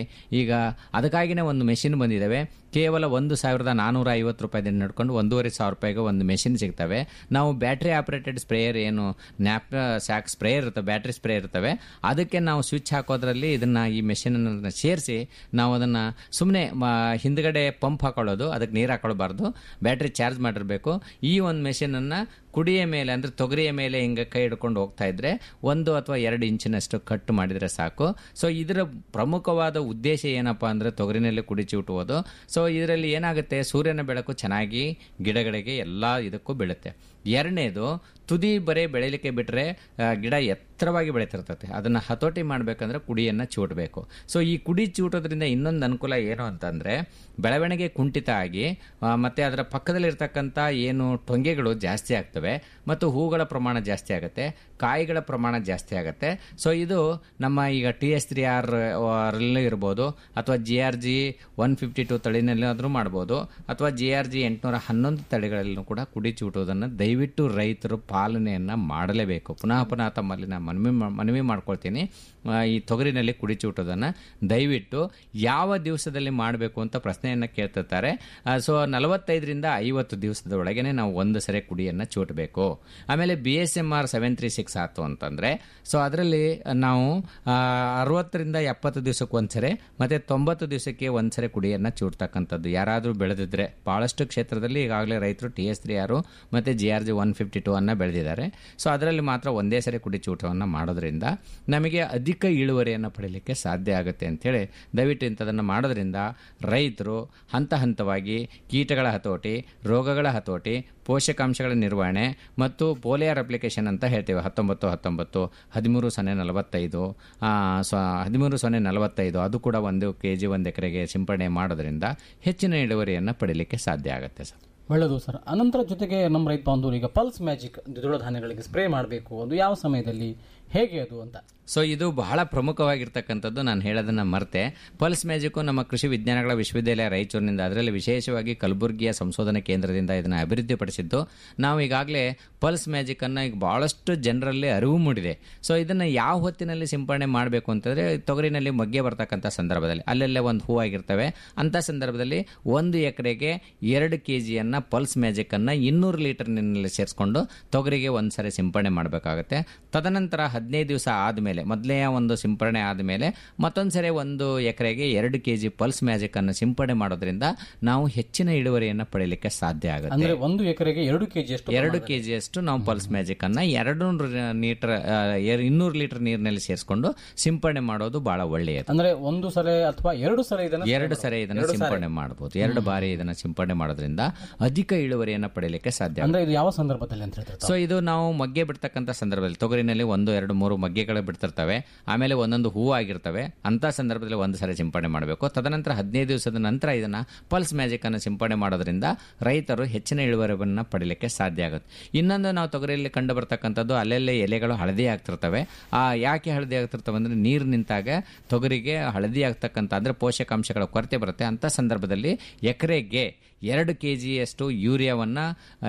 ಈಗ ಅದಕ್ಕಾಗಿನೇ ಒಂದು ಮೆಷಿನ್ ಬಂದಿದ್ದಾವೆ ಕೇವಲ ಒಂದು ಸಾವಿರದ ನಾನ್ನೂರ ಐವತ್ತು ರೂಪಾಯಿದಿಂದ ನಡ್ಕೊಂಡು ಒಂದೂವರೆ ಸಾವಿರ ರೂಪಾಯಿಗೆ ಒಂದು ಮೆಷಿನ್ ಸಿಗ್ತವೆ ನಾವು ಬ್ಯಾಟ್ರಿ ಆಪರೇಟೆಡ್ ಸ್ಪ್ರೇಯರ್ ಏನು ನ್ಯಾಪ್ ಸ್ಯಾಕ್ ಸ್ಪ್ರೇಯರ್ ಇರ್ತವೆ ಬ್ಯಾಟ್ರಿ ಸ್ಪ್ರೇ ಇರ್ತವೆ ಅದಕ್ಕೆ ನಾವು ಸ್ವಿಚ್ ಹಾಕೋದ್ರಲ್ಲಿ ಇದನ್ನ ಈ ಮೆಷಿನ್ ಸೇರಿಸಿ ನಾವು ಅದನ್ನ ಸುಮ್ಮನೆ ಹಿಂದ್ಗಡೆ ಪಂಪ್ ಹಾಕೊಳ್ಳೋದು ಅದಕ್ಕೆ ನೀರು ಹಾಕೊಳ್ಬಾರ್ದು ಬ್ಯಾಟ್ರಿ ಚಾರ್ಜ್ ಮಾಡಿರಬೇಕು ಈ ಒಂದು ಮೆಷಿನನ್ನು ಕುಡಿಯ ಮೇಲೆ ಅಂದರೆ ತೊಗರಿಯ ಮೇಲೆ ಹಿಂಗೆ ಕೈ ಹಿಡ್ಕೊಂಡು ಹೋಗ್ತಾ ಇದ್ರೆ ಒಂದು ಅಥವಾ ಎರಡು ಇಂಚಿನಷ್ಟು ಕಟ್ ಮಾಡಿದರೆ ಸಾಕು ಸೊ ಇದರ ಪ್ರಮುಖವಾದ ಉದ್ದೇಶ ಏನಪ್ಪ ಅಂದರೆ ತೊಗರಿನಲ್ಲಿ ಕುಡಿ ಚಿವುಟುವುದು ಸೊ ಇದರಲ್ಲಿ ಏನಾಗುತ್ತೆ ಸೂರ್ಯನ ಬೆಳಕು ಚೆನ್ನಾಗಿ ಗಿಡಗಳಿಗೆ ಎಲ್ಲ ಇದಕ್ಕೂ ಬೀಳುತ್ತೆ ಎರಡನೇದು ತುದಿ ಬರೇ ಬೆಳಿಲಿಕ್ಕೆ ಬಿಟ್ಟರೆ ಗಿಡ ಎತ್ತರವಾಗಿ ಬೆಳೀತಿರ್ತದೆ ಅದನ್ನು ಹತೋಟಿ ಮಾಡಬೇಕಂದ್ರೆ ಕುಡಿಯನ್ನು ಚೂಟಬೇಕು ಸೊ ಈ ಕುಡಿ ಚೂಟೋದ್ರಿಂದ ಇನ್ನೊಂದು ಅನುಕೂಲ ಏನು ಅಂತಂದರೆ ಬೆಳವಣಿಗೆ ಕುಂಠಿತ ಆಗಿ ಆ, ಮತ್ತೆ ಅದರ ಪಕ್ಕದಲ್ಲಿರ್ತಕ್ಕಂಥ ಏನು ಟೊಂಗೆಗಳು ಜಾಸ್ತಿ ಆಗ್ತವೆ ಮತ್ತು ಹೂಗಳ ಪ್ರಮಾಣ ಜಾಸ್ತಿ ಆಗುತ್ತೆ ಕಾಯಿಗಳ ಪ್ರಮಾಣ ಜಾಸ್ತಿ ಆಗುತ್ತೆ ಸೊ ಇದು ನಮ್ಮ ಈಗ ಟಿ ಎಸ್ ತ್ರೀ ಆರ್ ರಲ್ಲೂ ಇರ್ಬೋದು ಅಥವಾ G R G one fifty two ತಳಿನಲ್ಲಾದರೂ ಮಾಡ್ಬೋದು ಅಥವಾ ಜಿ ಆರ್ ಜಿ ಎಂಟುನೂರ ಹನ್ನೊಂದು ತಳಿಗಳಲ್ಲೂ ಕೂಡ ಕುಡಿ ಚೂಟೋದನ್ನು ದಯವಿಟ್ಟು ರೈತರು ಪಾಲನೆಯನ್ನು ಮಾಡಲೇಬೇಕು ಪುನಃ ಪುನಃ ತಮ್ಮಲ್ಲಿ ನಾನು ಮನವಿ ಮಾ- ಮನವಿ ಮಾಡ್ಕೊಳ್ತೀನಿ ಆ, ಈ ತೊಗರಿನಲ್ಲಿ ಕುಡಿ ಚೂಟೋದನ್ನು ದಯವಿಟ್ಟು ಯಾವ ದಿವಸದಲ್ಲಿ ಮಾಡಬೇಕು ಅಂತ ಪ್ರಶ್ನೆಯನ್ನು ಕೇಳ್ತಿರ್ತಾರೆ ಸೊ ನಲವತ್ತೈದರಿಂದ ಐವತ್ತು ದಿವಸದ ಒಳಗೇನೆ ನಾವು ಒಂದು ಸರಿ ಕುಡಿಯನ್ನು ಚೂಟಬೇಕು ಆಮೇಲೆ B S M R seven three six ಆಯ್ತು ಅಂತಂದರೆ ಸೊ ಅದರಲ್ಲಿ ನಾವು ಆ, ಅರವತ್ತರಿಂದ ಎಪ್ಪತ್ತು ದಿವಸಕ್ಕೆ ಒಂದ್ಸರಿ ಮತ್ತು ತೊಂಬತ್ತು ದಿವಸಕ್ಕೆ ಒಂದ್ಸರಿ ಕುಡಿಯನ್ನು ಚೂಡ್ತಕ್ಕಂಥದ್ದು ಯಾರಾದರೂ ಬೆಳೆದಿದ್ರೆ ಭಾಳಷ್ಟು ಕ್ಷೇತ್ರದಲ್ಲಿ ಈಗಾಗಲೇ ರೈತರು ಟಿ ಎಸ್ ತ್ರೀ ಆರು ಮತ್ತು G R G one fifty two ಅನ್ನು ಬೆಳೆದಿದ್ದಾರೆ ಸೊ ಅದರಲ್ಲಿ ಮಾತ್ರ ಒಂದೇ ಸರಿ ಕುಡಿ ಚೂಟವನ್ನು ಮಾಡೋದ್ರಿಂದ ನಮಗೆ ಅಧಿಕ ಇಳುವರಿಯನ್ನು ಪಡೀಲಿಕ್ಕೆ ಸಾಧ್ಯ ಆಗುತ್ತೆ ಅಂಥೇಳಿ ದಯವಿಟ್ಟು ಇಂಥದನ್ನು ಮಾಡೋದ್ರಿಂದ ರೈತರು ಹಂತ ಹಂತವಾಗಿ ಕೀಟಗಳ ಹತೋಟಿ ರೋಗಗಳ ಹತೋಟಿ ಪೋಷಕಾಂಶಗಳ ನಿರ್ವಹಣೆ ಮತ್ತು ಪೋಲಿಯರ್ ಅಪ್ಲಿಕೇಶನ್ ಅಂತ ಹೇಳ್ತೇವೆ ಹತ್ತೊಂಬತ್ತು ಹತ್ತೊಂಬತ್ತು ಹದಿಮೂರು ಸೊನ್ನೆ ನಲವತ್ತೈದು ಆ, ಸ್ವ ಹದಿಮೂರು ಸೊನ್ನೆ ನಲವತ್ತೈದು ಅದು ಕೂಡ ಒಂದು ಕೆ ಜಿ ಒಂದು ಎಕರೆಗೆ ಸಿಂಪಡಣೆ ಮಾಡೋದ್ರಿಂದ ಹೆಚ್ಚಿನ ಇಳುವರಿಯನ್ನು ಪಡೀಲಿಕ್ಕೆ ಸಾಧ್ಯ ಆಗುತ್ತೆ ಸರ್ ಒಳ್ಳೆಯದು ಸರ್ ಅನಂತರ ಜೊತೆಗೆ ನಮ್ಮ ರೈತ ಬಾಂಧವರು ಈಗ ಪಲ್ಸ್ ಮ್ಯಾಜಿಕ್ ದ್ವಿದಳ ಧಾನ್ಯಗಳಿಗೆ ಸ್ಪ್ರೇ ಮಾಡಬೇಕು ಅದು ಯಾವ ಸಮಯದಲ್ಲಿ ಹೇಗೆ ಅದು ಅಂತ ಸೊ ಇದು ಬಹಳ ಪ್ರಮುಖವಾಗಿರ್ತಕ್ಕಂಥದ್ದು ನಾನು ಹೇಳೋದನ್ನ ಮರ್ತೆ ಪಲ್ಸ್ ಮ್ಯಾಜಿಕ್ಕು ನಮ್ಮ ಕೃಷಿ ವಿಜ್ಞಾನಗಳ ವಿಶ್ವವಿದ್ಯಾಲಯ ರಾಯಚೂರಿನಿಂದ ಅದರಲ್ಲಿ ವಿಶೇಷವಾಗಿ ಕಲಬುರಗಿಯ ಸಂಶೋಧನಾ ಕೇಂದ್ರದಿಂದ ಇದನ್ನು ಅಭಿವೃದ್ಧಿಪಡಿಸಿದ್ದು ನಾವು ಈಗಾಗಲೇ ಪಲ್ಸ್ ಮ್ಯಾಜಿಕ್ ಅನ್ನ ಈಗ ಬಹಳಷ್ಟು ಜನರಲ್ಲಿ ಅರಿವು ಮೂಡಿದೆ ಸೊ ಇದನ್ನು ಯಾವ ಹೊತ್ತಿನಲ್ಲಿ ಸಿಂಪಡಣೆ ಮಾಡಬೇಕು ಅಂತಂದರೆ ತೊಗರಿನಲ್ಲಿ ಮೊಗ್ಗೆ ಬರ್ತಕ್ಕಂಥ ಸಂದರ್ಭದಲ್ಲಿ ಅಲ್ಲೆಲ್ಲೇ ಒಂದು ಹೂವಾಗಿರ್ತವೆ ಅಂಥ ಸಂದರ್ಭದಲ್ಲಿ ಒಂದು ಎಕರೆಗೆ ಎರಡು ಕೆ ಜಿಯನ್ನು ಪಲ್ಸ್ ಮ್ಯಾಜಿಕ್ಕನ್ನು ಇನ್ನೂರು ಲೀಟರ್ ನೀರಿನಲ್ಲಿ ಸೇರಿಸ್ಕೊಂಡು ತೊಗರಿಗೆ ಒಂದು ಸರಿ ಸಿಂಪಡಣೆ ಮಾಡಬೇಕಾಗುತ್ತೆ ತದನಂತರ ಹದಿನೈದು ದಿವಸ ಆದಮೇಲೆ ಮೊದಲೇ ಒಂದು ಸಿಂಪಡಣೆ ಆದಮೇಲೆ ಮತ್ತೊಂದು ಸರಿ ಒಂದು ಎಕರೆಗೆ ಎರಡು ಕೆ ಜಿ ಪಲ್ಸ್ ಮ್ಯಾಜಿಕ್ಕನ್ನು ಸಿಂಪಡಣೆ ಮಾಡೋದ್ರಿಂದ ನಾವು ಹೆಚ್ಚಿನ ಇಳುವರಿಯನ್ನು ಪಡೆಯಲಿಕ್ಕೆ ಸಾಧ್ಯ ಆಗುತ್ತೆ ಅಂದ್ರೆ ಒಂದು ಎಕರೆಗೆ ಎರಡು ಕೆಜಿ ಅಷ್ಟು ಎರಡು ಕೆ ಜಿಯಷ್ಟು ನಾವು ಪಲ್ಸ್ ಮ್ಯಾಜಿಕ್ ಅನ್ನ ಎರಡು ಲೀಟರ್ ಇನ್ನೂರು ಲೀಟರ್ ನೀರಿನಲ್ಲಿ ಸೇರಿಸ್ಕೊಂಡು ಸಿಂಪಡಣೆ ಮಾಡೋದು ಬಹಳ ಒಳ್ಳೆಯದು ಅಂದ್ರೆ ಒಂದು ಸಲ ಅಥವಾ ಎರಡು ಸಲ ಇದನ್ನ ಎರಡು ಸರಿ ಇದನ್ನ ಸಿಂಪಡಣೆ ಮಾಡಬಹುದು ಎರಡು ಬಾರಿ ಇದನ್ನ ಸಿಂಪಡಣೆ ಮಾಡೋದ್ರಿಂದ ಅಧಿಕ ಇಳುವರಿಯನ್ನು ಪಡೆಯಲಿಕ್ಕೆ ಸಾಧ್ಯ ಆಗುತ್ತೆ. ಅಂದ್ರೆ ಇದು ಯಾವ ಸಂದರ್ಭದಲ್ಲಿ ಅಂತ ಹೇಳ್ತಾರೆ ಸೊ ಇದು ನಾವು ಮಗ್ಗೆ ಬಿಡ್ತಕ್ಕಂಥ ಸಂದರ್ಭದಲ್ಲಿ ತೊಗರಿನಲ್ಲಿ ಒಂದು ಎರಡು ಮೂರು ಮಗ್ಗೆಗಳು ಬಿಡ್ತಿರ್ತವೆ ಆಮೇಲೆ ಒಂದೊಂದು ಹೂವು ಆಗಿರ್ತವೆ ಅಂತ ಸಂದರ್ಭದಲ್ಲಿ ಒಂದು ಸರಿ ಸಿಂಪಡಣೆ ಮಾಡಬೇಕು ತದನಂತರ ಹದಿನೈದು ದಿವಸದ ನಂತರ ಇದನ್ನ ಪಲ್ಸ್ ಮ್ಯಾಜಿಕ್ ಅನ್ನು ಸಿಂಪಡಣೆ ಮಾಡೋದ್ರಿಂದ ರೈತರು ಹೆಚ್ಚಿನ ಇಳುವರಿಯನ್ನು ಪಡೀಲಿಕ್ಕೆ ಸಾಧ್ಯ ಆಗುತ್ತೆ ಇನ್ನೊಂದು ನಾವು ತೊಗರಿಯಲ್ಲಿ ಕಂಡು ಬರ್ತಕ್ಕಂಥದ್ದು ಅಲ್ಲೆಲ್ಲೇ ಎಲೆಗಳು ಹಳದಿ ಆಗ್ತಿರ್ತವೆ ಆ ಯಾಕೆ ಹಳದಿ ಆಗ್ತಿರ್ತವೆ ಅಂದ್ರೆ ನೀರು ನಿಂತಾಗ ತೊಗರಿಗೆ ಹಳದಿ ಆಗ್ತಕ್ಕಂಥ ಅಂದ್ರೆ ಪೋಷಕಾಂಶಗಳ ಕೊರತೆ ಬರುತ್ತೆ ಅಂತ ಸಂದರ್ಭದಲ್ಲಿ ಎಕರೆಗೆ ಎರಡು ಕೆ ಜಿಯಷ್ಟು ಯೂರಿಯಾವನ್ನು